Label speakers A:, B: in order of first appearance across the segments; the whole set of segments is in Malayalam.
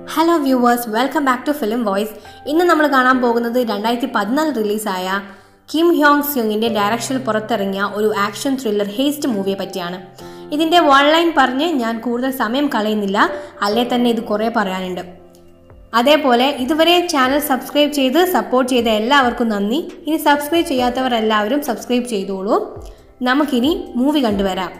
A: hello viewers welcome back to film voice ഇന്ന് നമ്മൾ കാണാൻ പോകുന്നത് രണ്ടായിരത്തി പതിനാല് റിലീസായ കിം ഹ്യോങ് സ്യുങ്ങിൻ്റെ ഡയറക്ഷനിൽ പുറത്തിറങ്ങിയ ഒരു ആക്ഷൻ ത്രില്ലർ ഹേസ്റ്റ് മൂവിയെ പറ്റിയാണ് ഇതിൻ്റെ വൺ ലൈൻ പറഞ്ഞ് ഞാൻ കൂടുതൽ സമയം കളയുന്നില്ല അല്ലേ തന്നെ ഇത് കുറേ പറയാനുണ്ട് അതേപോലെ ഇതുവരെ ചാനൽ സബ്സ്ക്രൈബ് ചെയ്ത് സപ്പോർട്ട് ചെയ്ത എല്ലാവർക്കും നന്ദി ഇനി സബ്സ്ക്രൈബ് ചെയ്യാത്തവർ എല്ലാവരും സബ്സ്ക്രൈബ് ചെയ്തോളൂ നമുക്കിനി മൂവി കണ്ടുവരാം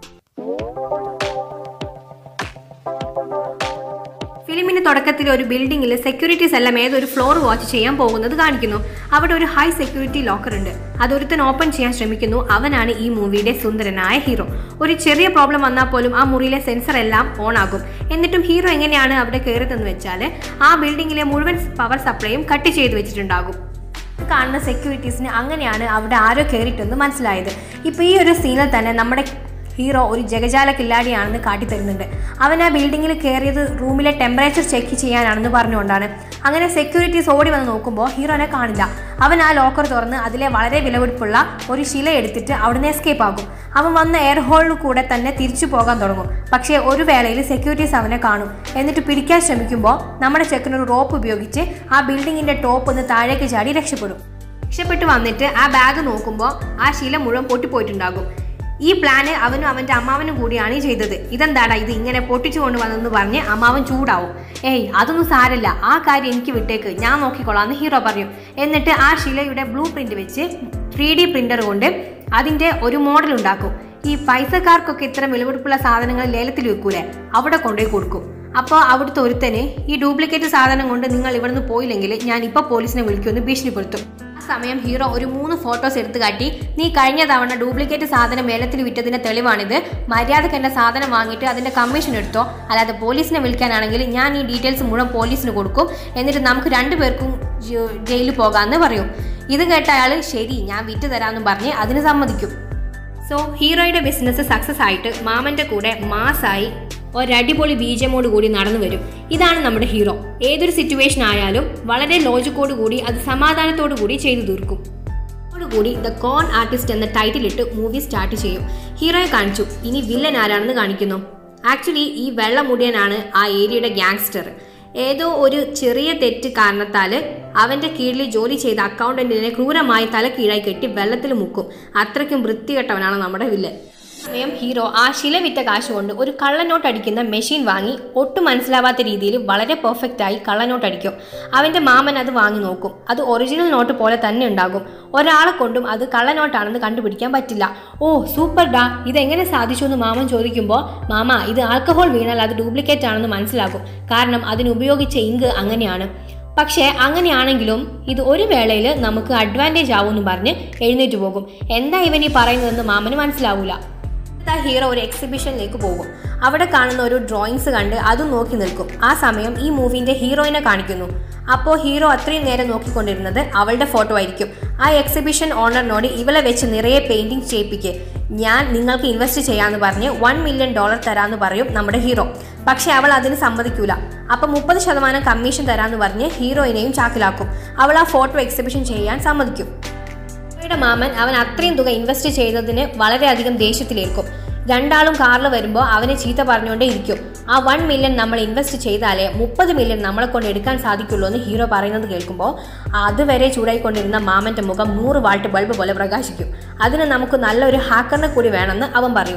A: ഫിലിമിന്റെ തുടക്കത്തിൽ ഒരു ബിൽഡിംഗിൽ സെക്യൂരിറ്റീസ് എല്ലാം ഏതൊരു ഫ്ലോർ വാച്ച് ചെയ്യാൻ പോകുന്നത് കാണിക്കുന്നു അവിടെ ഒരു ഹൈ സെക്യൂരിറ്റി ലോക്കർ ഉണ്ട് അതൊരുത്തൻ ഓപ്പൺ ചെയ്യാൻ ശ്രമിക്കുന്നു അവനാണ് ഈ മൂവിയുടെ സുന്ദരനായ ഹീറോ ഒരു ചെറിയ പ്രോബ്ലം വന്നാൽ പോലും ആ മുറിയിലെ സെൻസർ എല്ലാം ഓൺ ആകും എന്നിട്ടും ഹീറോ എങ്ങനെയാണ് അവിടെ കയറുന്നതെന്ന് വെച്ചാൽ ആ ബിൽഡിംഗിലെ മുഴുവൻ പവർ സപ്ലൈയും കട്ട് ചെയ്ത് വെച്ചിട്ടുണ്ടാകും കാണുന്ന സെക്യൂരിറ്റീസിന് അങ്ങനെയാണ് അവിടെ ആരോ കയറിയിട്ടെന്ന് മനസ്സിലായത് ഇപ്പോൾ ഈ ഒരു സീനിൽ തന്നെ നമ്മുടെ ഹീറോ ഒരു ജഗജാല കില്ലാടിയാണെന്ന് കാട്ടിത്തരുന്നുണ്ട് അവൻ ആ ബിൽഡിങ്ങിൽ കയറിയത് റൂമിലെ ടെമ്പറേച്ചർ ചെക്ക് ചെയ്യാനാണെന്ന് പറഞ്ഞുകൊണ്ടാണ് അങ്ങനെ സെക്യൂരിറ്റീസ് ഓടി വന്ന് നോക്കുമ്പോൾ ഹീറോനെ കാണില്ല അവൻ ആ ലോക്കർ തുറന്ന് അതിലെ വളരെ വിലപിടിപ്പുള്ള ഒരു ശില എടുത്തിട്ട് അവിടുന്ന് എസ്കേപ്പ് ആകും അവൻ വന്ന എയർ ഹോളിൽ കൂടെ തന്നെ തിരിച്ചു പോകാൻ തുടങ്ങും പക്ഷേ ഒരു വേളയിൽ സെക്യൂരിറ്റീസ് അവനെ കാണും എന്നിട്ട് പിടിക്കാൻ ശ്രമിക്കുമ്പോൾ നമ്മുടെ ചെക്കനൊരു റോപ്പ് ഉപയോഗിച്ച് ആ ബിൽഡിങ്ങിന്റെ ടോപ്പ് ഒന്ന് താഴേക്ക് ചാടി രക്ഷപ്പെടും രക്ഷപ്പെട്ട് വന്നിട്ട് ആ ബാഗ് നോക്കുമ്പോൾ ആ ശില മുഴുവൻ പൊട്ടിപ്പോയിട്ടുണ്ടാകും ഈ പ്ലാന് അവനും അവൻ്റെ അമ്മാവനും കൂടിയാണ് ചെയ്തത് ഇതെന്താടാ ഇത് ഇങ്ങനെ പൊട്ടിച്ചു കൊണ്ടുവന്നെന്ന് പറഞ്ഞ് അമ്മാവൻ ചൂടാവും ഏയ് അതൊന്നും സാരല്ല ആ കാര്യം എനിക്ക് വിട്ടേക്ക് ഞാൻ നോക്കിക്കോളാം എന്ന് ഹീറോ പറയും എന്നിട്ട് ആ ശിലയുടെ ബ്ലൂ പ്രിന്റ് വെച്ച് ത്രീ ഡി പ്രിന്റർ കൊണ്ട് അതിൻ്റെ ഒരു മോഡൽ ഉണ്ടാക്കും ഈ പൈസക്കാർക്കൊക്കെ ഇത്ര വിലപിടിപ്പുള്ള സാധനങ്ങൾ ലേലത്തിൽ വെക്കൂലേ അവിടെ കൊണ്ടുപോയി കൊടുക്കും അപ്പോൾ അവിടുത്തെ ഒരുത്തന് ഈ ഡ്യൂപ്ലിക്കേറ്റ് സാധനം കൊണ്ട് നിങ്ങൾ ഇവിടുന്ന് പോയില്ലെങ്കിൽ ഞാൻ ഇപ്പോൾ പോലീസിനെ വിളിക്കുമെന്ന് ഭീഷണിപ്പെടുത്തും ആ സമയം ഹീറോ ഒരു മൂന്ന് ഫോട്ടോസ് എടുത്തു കാട്ടി നീ കഴിഞ്ഞ തവണ ഡ്യൂപ്ലിക്കേറ്റ് സാധനം ഏലത്തിൽ വിറ്റതിന്റെ തെളിവാണിത് മര്യാദക്ക് എന്റെ സാധനം വാങ്ങിയിട്ട് അതിന്റെ കമ്മീഷൻ എടുത്തോ അല്ലാതെ പോലീസിനെ വിളിക്കാനാണെങ്കിൽ ഞാൻ ഈ ഡീറ്റെയിൽസ് മുഴുവൻ പോലീസിന് കൊടുക്കും എന്നിട്ട് നമുക്ക് രണ്ടുപേർക്കും ജയിലിൽ പോകാമെന്ന് പറയും ഇത് കേട്ട അയാൾ ശരി ഞാൻ വിറ്റ് തരാമെന്നും പറഞ്ഞ് അതിന് സമ്മതിക്കും സോ ഹീറോയുടെ ബിസിനസ് സക്സസ് ആയിട്ട് മാമന്റെ കൂടെ മാസായി ഒരടിപൊളി ബീജമോട് കൂടി നടന്നു വരും ഇതാണ് നമ്മുടെ ഹീറോ ഏതൊരു സിറ്റുവേഷൻ ആയാലും വളരെ ലോജിക്കോട് കൂടി അത് സമാധാനത്തോടു കൂടി ചെയ്തു തീർക്കും കൂടി ദ കോൺ ആർട്ടിസ്റ്റ് എന്ന ടൈറ്റിൽ ഇട്ട് മൂവി സ്റ്റാർട്ട് ചെയ്യും ഹീറോയെ കാണിച്ചു ഇനി വില്ലൻ ആരാണെന്ന് കാണിക്കുന്നു ആക്ച്വലി ഈ വെള്ളമുടിയനാണ് ആ ഏരിയയുടെ ഗ്യാങ്സ്റ്റർ ഏതോ ഒരു ചെറിയ തെറ്റ് കാരണത്താൽ അവന്റെ കീഴിൽ ജോലി ചെയ്ത അക്കൗണ്ടന്റിനെ ക്രൂരമായി തല കീഴായി കെട്ടി വെള്ളത്തിൽ മുക്കും അത്രയ്ക്കും വൃത്തികെട്ടവനാണ് നമ്മുടെ വില്ലൻ സമയം ഹീറോ ആ ശില വിറ്റ കാശ് കൊണ്ട് ഒരു കള്ളനോട്ട് അടിക്കുന്ന മെഷീൻ വാങ്ങി ഒട്ടും മനസ്സിലാവാത്ത രീതിയിൽ വളരെ പെർഫെക്റ്റ് ആയി കള്ളനോട്ട് അടിക്കും അവന്റെ മാമൻ അത് വാങ്ങി നോക്കും അത് ഒറിജിനൽ നോട്ട് പോലെ തന്നെ ഉണ്ടാകും ഒരാളെ കൊണ്ടും അത് കള്ളനോട്ടാണെന്ന് കണ്ടുപിടിക്കാൻ പറ്റില്ല ഓ സൂപ്പർ ഡാ ഇതെങ്ങനെ സാധിച്ചു എന്ന് മാമൻ ചോദിക്കുമ്പോൾ മാമ ഇത് ആൽക്കഹോൾ വീണാൽ അത് ഡ്യൂപ്ലിക്കേറ്റ് ആണെന്ന് മനസ്സിലാകും കാരണം അതിന് ഉപയോഗിച്ച ഇങ്ക് അങ്ങനെയാണ് പക്ഷേ അങ്ങനെയാണെങ്കിലും ഇത് ഒരു വേളയിൽ നമുക്ക് അഡ്വാൻറ്റേജ് ആവുമെന്ന് പറഞ്ഞ് എഴുന്നേറ്റ് പോകും എന്താ ഇവൻ ഈ പറയുന്നതെന്ന് മാമന് മനസ്സിലാവൂല ആ ഹീറോ ഒരു എക്സിബിഷനിലേക്ക് പോകും അവിടെ കാണുന്ന ഒരു ഡ്രോയിങ്സ് കണ്ട് അതും നോക്കി നിൽക്കും ആ സമയം ഈ മൂവിന്റെ ഹീറോയിനെ കാണിക്കുന്നു അപ്പോൾ ഹീറോ അത്രയും നേരം നോക്കിക്കൊണ്ടിരുന്നത് അവളുടെ ഫോട്ടോ ആയിരിക്കും ആ എക്സിബിഷൻ ഓണറിനോട് ഇവളെ വെച്ച് നിറയെ പെയിന്റിംഗ് ചെയ്യിപ്പിക്കുക ഞാൻ നിങ്ങൾക്ക് ഇൻവെസ്റ്റ് ചെയ്യാന്ന് പറഞ്ഞ് വൺ മില്യൺ ഡോളർ തരാമെന്ന് പറയും നമ്മുടെ ഹീറോ പക്ഷെ അവൾ അതിന് സമ്മതിക്കൂല അപ്പം മുപ്പത് ശതമാനം കമ്മീഷൻ തരാമെന്ന് പറഞ്ഞ് ഹീറോയിനെയും ചാക്കിലാക്കും അവൾ ആ ഫോട്ടോ എക്സിബിഷൻ ചെയ്യാൻ സമ്മതിക്കും ഹീറോയുടെ മാമൻ അവൻ അത്രയും തുക ഇൻവെസ്റ്റ് ചെയ്തതിന് വളരെയധികം ദേഷ്യത്തിലേൽക്കും രണ്ടാളും കാറിൽ വരുമ്പോൾ അവനെ ചീത്ത പറഞ്ഞുകൊണ്ടേ ഇരിക്കും ആ വൺ മില്യൺ നമ്മൾ ഇൻവെസ്റ്റ് ചെയ്താലേ മുപ്പത് മില്യൺ നമ്മളെ കൊണ്ട് എടുക്കാൻ സാധിക്കുള്ളൂ എന്ന് ഹീറോ പറയുന്നത് കേൾക്കുമ്പോൾ അതുവരെ ചൂടായിക്കൊണ്ടിരുന്ന മാമന്റെ മുഖം നൂറ് വാൾട്ട് ബൾബ് പോലെ പ്രകാശിക്കും അതിന് നമുക്ക് നല്ലൊരു ഹാക്കറിനെ കൂടി വേണമെന്ന് അവൻ പറയും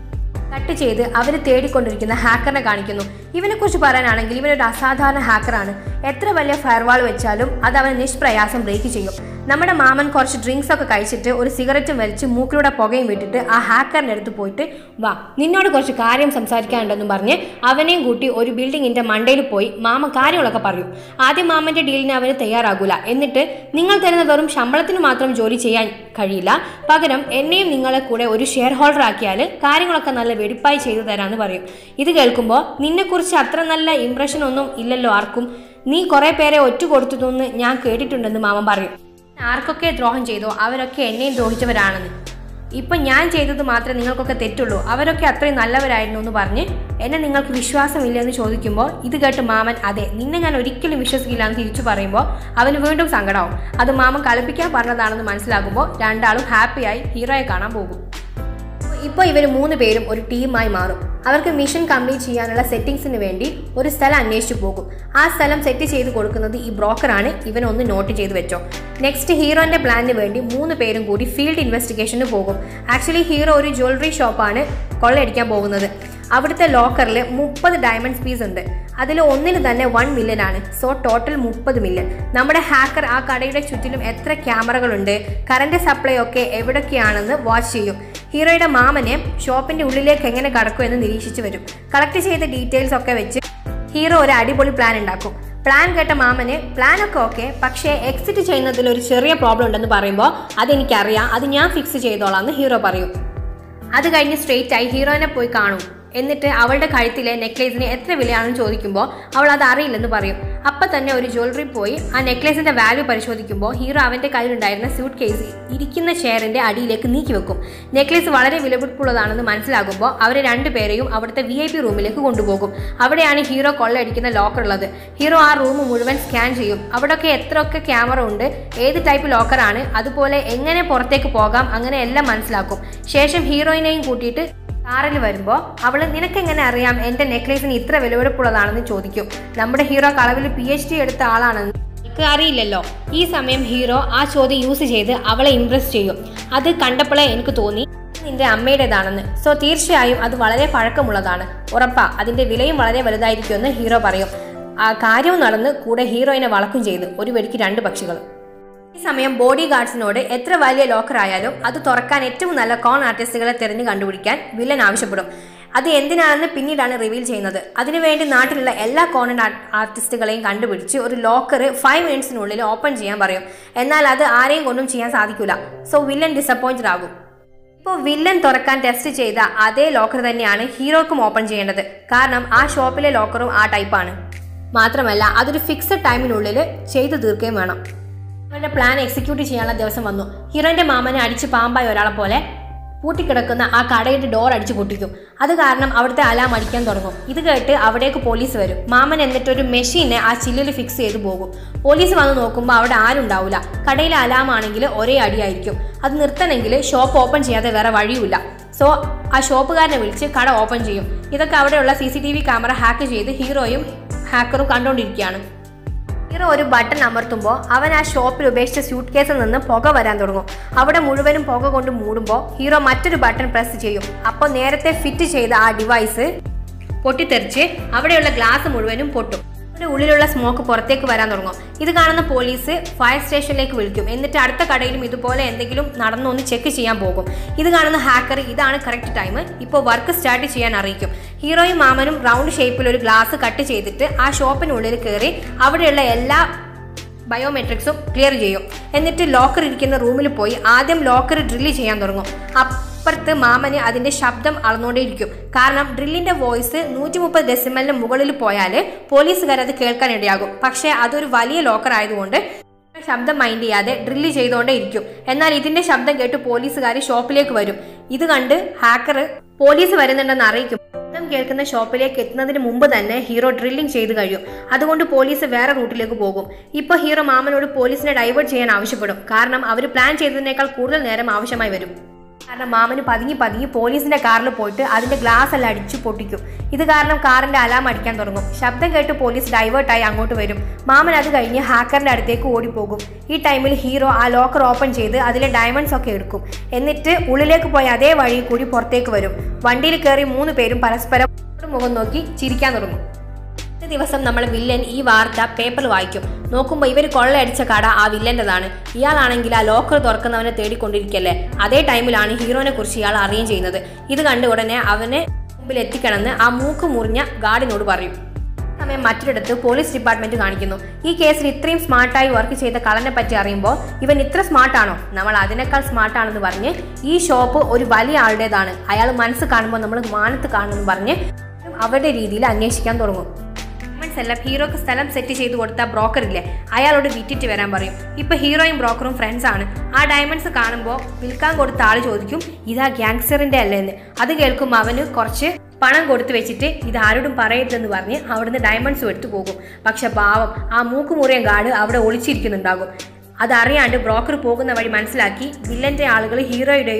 A: കട്ട് ചെയ്ത് അവർ തേടിക്കൊണ്ടിരിക്കുന്ന ഹാക്കറിനെ കാണിക്കുന്നു ഇവനെക്കുറിച്ച് പറയാനാണെങ്കിൽ ഇവനൊരു അസാധാരണ ഹാക്കറാണ് എത്ര വലിയ ഫയർവാൾ വെച്ചാലും അത് അവൻ നിഷ്പ്രയാസം ബ്രേക്ക് ചെയ്യും നമ്മുടെ മാമൻ കുറച്ച് ഡ്രിങ്ക്സ് ഒക്കെ കഴിച്ചിട്ട് ഒരു സിഗരറ്റും വലിച്ച് മൂക്കിലൂടെ പുകയും വിട്ടിട്ട് ആ ഹാക്കറിൻ്റെ അടുത്ത് പോയിട്ട് വാ നിന്നോട് കുറച്ച് കാര്യം സംസാരിക്കാനുണ്ടെന്നും പറഞ്ഞ് അവനെയും കൂട്ടി ഒരു ബിൽഡിങ്ങിൻ്റെ മണ്ടയിൽ പോയി മാമൻ കാര്യങ്ങളൊക്കെ പറയും ആദ്യം മാമൻ്റെ ഡീലിന് അവന് തയ്യാറാകൂല എന്നിട്ട് നിങ്ങൾ തരുന്ന വെറും ശമ്പളത്തിന് മാത്രം ജോലി ചെയ്യാൻ കഴിയില്ല പകരം എന്നെയും നിങ്ങളെ കൂടെ ഒരു ഷെയർ ഹോൾഡർ ആക്കിയാൽ കാര്യങ്ങളൊക്കെ നല്ല വെടിപ്പായി ചെയ്തു തരാമെന്ന് പറയും ഇത് കേൾക്കുമ്പോൾ നിന്നെക്കുറിച്ച് അത്ര നല്ല ഇംപ്രഷൻ ഒന്നും ഇല്ലല്ലോ ആർക്കും നീ കുറേ പേരെ ഒറ്റ കൊടുത്തതെന്ന് ഞാൻ കേട്ടിട്ടുണ്ടെന്ന് മാമൻ പറയും ആർക്കൊക്കെ ദ്രോഹം ചെയ്തോ അവരൊക്കെ എന്നെയും ദ്രോഹിച്ചവരാണെന്ന് ഇപ്പം ഞാൻ ചെയ്തത് മാത്രമേ നിങ്ങൾക്കൊക്കെ തെറ്റുള്ളൂ അവരൊക്കെ അത്രയും നല്ലവരായിരുന്നു എന്ന് പറഞ്ഞ് എന്നെ നിങ്ങൾക്ക് വിശ്വാസമില്ല എന്ന് ചോദിക്കുമ്പോൾ ഇത് കേട്ട് മാമൻ അതെ നിന്നെ ഞാൻ ഒരിക്കലും വിശ്വസിക്കില്ല എന്ന് തിരിച്ചു പറയുമ്പോൾ അവന് വീണ്ടും സങ്കടമാവും അത് മാമൻ കളിപ്പിക്കാൻ പറഞ്ഞതാണെന്ന് മനസ്സിലാകുമ്പോൾ രണ്ടാളും ഹാപ്പിയായി ഹീറോയെ കാണാൻ പോകും ഇപ്പോൾ ഇവർ മൂന്ന് പേരും ഒരു ടീമായി മാറും അവർക്ക് മിഷൻ കംപ്ലീറ്റ് ചെയ്യാനുള്ള സെറ്റിംഗ്സിന് വേണ്ടി ഒരു സ്ഥലം അന്വേഷിച്ചു പോകും ആ സ്ഥലം സെറ്റ് ചെയ്ത് കൊടുക്കുന്നത് ഈ ബ്രോക്കറാണ് ഇവൻ ഒന്ന് നോട്ട് ചെയ്ത് വെച്ചോ നെക്സ്റ്റ് ഹീറോന്റെ പ്ലാനിന് വേണ്ടി മൂന്ന് പേരും കൂടി ഫീൽഡ് ഇൻവെസ്റ്റിഗേഷന് പോകും ആക്ച്വലി ഹീറോ ഒരു ജ്വല്ലറി ഷോപ്പാണ് കൊള്ളയടിക്കാൻ പോകുന്നത് അവിടുത്തെ ലോക്കറിൽ മുപ്പത് ഡയമണ്ട്സ് പീസ് ഉണ്ട് അതിൽ ഒന്നിന് തന്നെ വൺ മില്യൺ ആണ് സോ ടോട്ടൽ മുപ്പത് മില്യൺ നമ്മുടെ ഹാക്കർ ആ കടയുടെ ചുറ്റിലും എത്ര ക്യാമറകളുണ്ട് കറണ്ട് സപ്ലൈ ഒക്കെ എവിടൊക്കെയാണെന്ന് വാച്ച് ചെയ്യും ഹീറോയുടെ മാമനെ ഷോപ്പിന്റെ ഉള്ളിലേക്ക് എങ്ങനെ കടക്കും എന്ന് നിരീക്ഷിച്ചു വരും കളക്ട് ചെയ്ത ഡീറ്റെയിൽസ് ഒക്കെ വെച്ച് ഹീറോ ഒരു അടിപൊളി പ്ലാൻ ഉണ്ടാക്കും പ്ലാൻ കേട്ട മാമന് പ്ലാൻ ഒക്കെ ഓക്കെ പക്ഷേ എക്സിറ്റ് ചെയ്യുന്നതിൽ ഒരു ചെറിയ പ്രോബ്ലം ഉണ്ടെന്ന് പറയുമ്പോൾ അതെനിക്കറിയാം അത് ഞാൻ ഫിക്സ് ചെയ്തോളാം എന്ന് ഹീറോ പറയും അത് കഴിഞ്ഞ് സ്ട്രെയിറ്റ് ആയി ഹീറോയിനെ പോയി കാണും എന്നിട്ട് അവളുടെ കഴുത്തിലെ നെക്ലേസിന് എത്ര വിലയാണെന്ന് ചോദിക്കുമ്പോൾ അവൾ അത് അറിയില്ലെന്ന് പറയും അപ്പം തന്നെ ഒരു ജ്വല്ലറി പോയി ആ നെക്ലേസിന്റെ വാല്യൂ പരിശോധിക്കുമ്പോൾ ഹീറോ അവന്റെ കയ്യിലുണ്ടായിരുന്ന സ്യൂട്ട് കേസ് ഇരിക്കുന്ന ചെയറിന്റെ അടിയിലേക്ക് നീക്കി വെക്കും നെക്ലേസ് വളരെ വിലപിടിപ്പുള്ളതാണെന്ന് മനസ്സിലാകുമ്പോൾ അവരെ രണ്ടുപേരെയും അവിടുത്തെ വി ഐ പി റൂമിലേക്ക് കൊണ്ടുപോകും അവിടെയാണ് ഹീറോ കൊള്ളയടിക്കുന്ന ലോക്കർ ഉള്ളത് ഹീറോ ആ റൂം മുഴുവൻ സ്കാൻ ചെയ്യും അവിടെയൊക്കെ എത്രയൊക്കെ ക്യാമറ ഉണ്ട് ഏത് ടൈപ്പ് ലോക്കറാണ് അതുപോലെ എങ്ങനെ പുറത്തേക്ക് പോകാം അങ്ങനെ എല്ലാം മനസ്സിലാക്കും ശേഷം ഹീറോയിനെയും കൂട്ടിയിട്ട് കാറിൽ വരുമ്പോൾ അവൾ നിനക്കെങ്ങനെ അറിയാം എൻ്റെ നെക്ലേസിന് ഇത്ര വിലപിടിപ്പുള്ളതാണെന്ന് ചോദിക്കും നമ്മുടെ ഹീറോ കളവിൽ പി എച്ച് ഡി എടുത്ത ആളാണെന്ന് എനിക്ക് അറിയില്ലല്ലോ ഈ സമയം ഹീറോ ആ ചോദ്യം യൂസ് ചെയ്ത് അവളെ ഇംപ്രസ് ചെയ്യും അത് കണ്ടപ്പോഴേ എനിക്ക് തോന്നി നിന്റെ അമ്മയുടേതാണെന്ന് സോ തീർച്ചയായും അത് വളരെ പഴക്കമുള്ളതാണ് ഉറപ്പാ അതിന്റെ വിലയും വളരെ വലുതായിരിക്കുമെന്ന് ഹീറോ പറയും ആ കാര്യവും നടന്ന് കൂടെ ഹീറോയിനെ വളക്കും ചെയ്ത് ഒരു വെടിക്ക് രണ്ട് പക്ഷികൾ ഈ സമയം ബോഡി ഗാർഡ്സിനോട് എത്ര വലിയ ലോക്കർ ആയാലും അത് തുറക്കാൻ ഏറ്റവും നല്ല കോൺ ആർട്ടിസ്റ്റുകളെ തിരഞ്ഞു കണ്ടുപിടിക്കാൻ വില്ലൻ ആവശ്യപ്പെടും അത് എന്തിനാണെന്ന് പിന്നീടാണ് റിവീൽ ചെയ്യുന്നത് അതിനുവേണ്ടി നാട്ടിലുള്ള എല്ലാ കോണൻ ആർട്ടിസ്റ്റുകളെയും കണ്ടുപിടിച്ച് ഒരു ലോക്കർ ഫൈവ് മിനിറ്റ്സിനുള്ളിൽ ഓപ്പൺ ചെയ്യാൻ പറയും എന്നാൽ അത് ആരെയും കൊണ്ടും ചെയ്യാൻ സാധിക്കില്ല സോ വില്ലൻ ഡിസപ്പോയിന്റഡ് ആകും ഇപ്പോൾ വില്ലൻ തുറക്കാൻ ടെസ്റ്റ് ചെയ്ത അതേ ലോക്കർ തന്നെയാണ് ഹീറോക്കും ഓപ്പൺ ചെയ്യേണ്ടത് കാരണം ആ ഷോപ്പിലെ ലോക്കറും ആ ടൈപ്പാണ് മാത്രമല്ല അതൊരു ഫിക്സഡ് ടൈമിനുള്ളിൽ ചെയ്തു തീർക്കുകയും വേണം അവരുടെ പ്ലാൻ എക്സിക്യൂട്ട് ചെയ്യാനുള്ള ദിവസം വന്നു ഹീറോന്റെ മാമനെ അടിച്ച് പാമ്പായ ഒരാളെ പോലെ പൂട്ടിക്കിടക്കുന്ന ആ കടയുടെ ഡോർ അടിച്ചു പൊട്ടിക്കും അത് കാരണം അവിടുത്തെ അലാം അടിക്കാൻ തുടങ്ങും ഇത് കേട്ട് അവിടേക്ക് പോലീസ് വരും മാമൻ എന്നിട്ട് ഒരു മെഷീനെ ആ ചില്ലിൽ ഫിക്സ് ചെയ്ത് പോകും പോലീസ് വന്ന് നോക്കുമ്പോൾ അവിടെ ആരും ഉണ്ടാവില്ല കടയിലെ അലാം ആണെങ്കിൽ ഒരേ അടിയായിരിക്കും അത് നിർത്തണമെങ്കിൽ ഷോപ്പ് ഓപ്പൺ ചെയ്യാതെ വേറെ വഴിയുമില്ല സോ ആ ഷോപ്പുകാരനെ വിളിച്ച് കട ഓപ്പൺ ചെയ്യും ഇതൊക്കെ അവിടെയുള്ള C C T V camera hack ചെയ്ത് ഹീറോയും ഹാക്കറും കണ്ടുകൊണ്ടിരിക്കുകയാണ് ഹീറോ ഒരു ബട്ടൺ അമർത്തുമ്പോൾ അവൻ ആ ഷോപ്പിൽ ഉപേക്ഷിച്ച സ്യൂട്ട് കേസിൽ നിന്ന് പുക വരാൻ തുടങ്ങും അവിടെ മുഴുവനും പുക കൊണ്ട് മൂടുമ്പോൾ ഹീറോ മറ്റൊരു ബട്ടൺ പ്രസ് ചെയ്യും അപ്പോൾ നേരത്തെ ഫിറ്റ് ചെയ്ത ആ ഡിവൈസ് പൊട്ടിത്തെറിച്ച് അവിടെയുള്ള ഗ്ലാസ് മുഴുവനും പൊട്ടും അതിന്റെ ഉള്ളിലുള്ള സ്മോക്ക് പുറത്തേക്ക് വരാൻ തുടങ്ങും ഇത് കാണുന്ന പോലീസ് ഫയർ സ്റ്റേഷനിലേക്ക് വിളിക്കും എന്നിട്ട് അടുത്ത കടയിലും ഇതുപോലെ എന്തെങ്കിലും നടന്നോ എന്ന് ചെക്ക് ചെയ്യാൻ പോകും ഇത് കാണുന്ന ഹാക്കർ ഇതാണ് കറക്റ്റ് ടൈം ഇപ്പോൾ വർക്ക് സ്റ്റാർട്ട് ചെയ്യാൻ അറിയിക്കും ഹീറോയും മാമനും റൗണ്ട് ഷേപ്പിൽ ഒരു ഗ്ലാസ് കട്ട് ചെയ്തിട്ട് ആ ഷോപ്പിനുള്ളിൽ കയറി അവിടെയുള്ള എല്ലാ ബയോമെട്രിക്സും ക്ലിയർ ചെയ്യും എന്നിട്ട് ലോക്കർ ഇരിക്കുന്ന റൂമിൽ പോയി ആദ്യം ലോക്കർ ഡ്രില്ല് ചെയ്യാൻ തുടങ്ങും അപ്പുറത്ത് മാമന് അതിന്റെ ശബ്ദം അളന്നുകൊണ്ടേയിരിക്കും കാരണം ഡ്രില്ലിന്റെ വോയിസ് നൂറ്റി മുപ്പത് ഡെസിമലിന് മുകളിൽ പോയാൽ പോലീസുകാർ അത് കേൾക്കാൻ ഇടയാകും പക്ഷേ അതൊരു വലിയ ലോക്കർ ആയതുകൊണ്ട് ശബ്ദം മൈൻഡ് ചെയ്യാതെ ഡ്രില്ല് ചെയ്തുകൊണ്ടേ ഇരിക്കും എന്നാൽ ഇതിന്റെ ശബ്ദം കേട്ട് പോലീസുകാർ ഷോപ്പിലേക്ക് വരും ഇത് കണ്ട് ഹാക്കർ പോലീസ് വരുന്നുണ്ടെന്ന് അറിയിക്കും ശബ്ദം കേൾക്കുന്ന ഷോപ്പിലേക്ക് എത്തുന്നതിന് മുമ്പ് തന്നെ ഹീറോ ഡ്രില്ലിംഗ് ചെയ്ത് കഴിയും അതുകൊണ്ട് പോലീസ് വേറെ റൂട്ടിലേക്ക് പോകും ഇപ്പോൾ ഹീറോ മാമനോട് പോലീസിനെ ഡൈവേർട്ട് ചെയ്യാൻ ആവശ്യപ്പെടും കാരണം അവർ പ്ലാൻ ചെയ്തതിനേക്കാൾ കൂടുതൽ നേരം ആവശ്യമായി വരും കാരണം മാമന് പതുങ്ങി പതുങ്ങി പോലീസിന്റെ കാറിൽ പോയിട്ട് അതിന്റെ ഗ്ലാസ് എല്ലാം അടിച്ചു പൊട്ടിക്കും ഇത് കാരണം കാറിന്റെ അലാം അടിക്കാൻ തുടങ്ങും ശബ്ദം കേട്ട് പോലീസ് ഡൈവേർട്ടായി അങ്ങോട്ട് വരും മാമൻ അത് കഴിഞ്ഞ് ഹാക്കറിന്റെ അടുത്തേക്ക് ഓടിപ്പോകും ഈ ടൈമിൽ ഹീറോ ആ ലോക്കർ ഓപ്പൺ ചെയ്ത് അതിലെ ഡയമണ്ട്സ് ഒക്കെ എടുക്കും എന്നിട്ട് ഉള്ളിലേക്ക് പോയ അതേ വഴി കൂടി പുറത്തേക്ക് വരും വണ്ടിയിൽ കയറി മൂന്ന് പേരും പരസ്പരം മുഖം നോക്കി ചിരിക്കാൻ തുടങ്ങും ഒരു ദിവസം നമ്മൾ വില്ലൻ ഈ വാർത്ത പേപ്പർ വായിക്കും നോക്കുമ്പോൾ ഇവർ കൊള്ളയടിച്ച കട ആ വില്ലൻ്റെതാണ് ഇയാളാണെങ്കിൽ ആ ലോക്കർ തുറക്കുന്നവനെ തേടിക്കൊണ്ടിരിക്കല്ലേ അതേ ടൈമിലാണ് ഹീറോനെ കുറിച്ച് ഇയാൾ അറിയുകയും ചെയ്യുന്നത് ഇത് കണ്ട ഉടനെ അവനെ മുമ്പിൽ എത്തിക്കണമെന്ന് ആ മൂക്ക് മുറിഞ്ഞ ഗാർഡിനോട് പറയും സമയം മറ്റൊരിടത്ത് പോലീസ് ഡിപ്പാർട്ട്മെന്റ് കാണിക്കുന്നു ഈ കേസിൽ ഇത്രയും സ്മാർട്ടായി വർക്ക് ചെയ്ത കളനെ പറ്റി അറിയുമ്പോൾ ഇവൻ ഇത്ര സ്മാർട്ടാണോ നമ്മൾ അതിനേക്കാൾ സ്മാർട്ടാണെന്ന് പറഞ്ഞ് ഈ ഷോപ്പ് ഒരു വലിയ ആളുടേതാണ് അയാൾ മനസ്സ് കാണുമ്പോൾ നമ്മൾ മാനത്ത് കാണുമെന്ന് പറഞ്ഞ് അവരുടെ രീതിയിൽ അന്വേഷിക്കാൻ തുടങ്ങും ഡയമണ്ട്സ് എല്ലാം ഹീറോക്ക് സ്ഥലം സെറ്റ് ചെയ്ത് കൊടുത്ത ബ്രോക്കർ ഇല്ലേ അയാളോട് വിറ്റിട്ട് വരാൻ പറയും ഇപ്പൊ ഹീറോയും ബ്രോക്കറും ഫ്രണ്ട്സ് ആണ് ആ ഡയമണ്ട്സ് കാണുമ്പോൾ വിൽക്കാൻ കൊടുത്ത ആൾ ചോദിക്കും ഇതാ ഗ്യാങ്സ്റ്ററിന്റെ അല്ലേ എന്ന് അത് കേൾക്കുമ്പോൾ അവന് കുറച്ച് പണം കൊടുത്തു വെച്ചിട്ട് ഇത് ആരോടും പറയരുതെന്ന് പറഞ്ഞ് അവിടുന്ന് ഡയമണ്ട്സും എടുത്തു പോകും പക്ഷെ പാവം ആ മൂക്കുമുറിയൻ ഗാർഡ് അവിടെ ഒളിച്ചിരിക്കുന്നുണ്ടാകും അതറിയാണ്ട് ബ്രോക്കർ പോകുന്ന വഴി മനസ്സിലാക്കി വില്ലന്റെ ആളുകൾ ഹീറോയുടെയും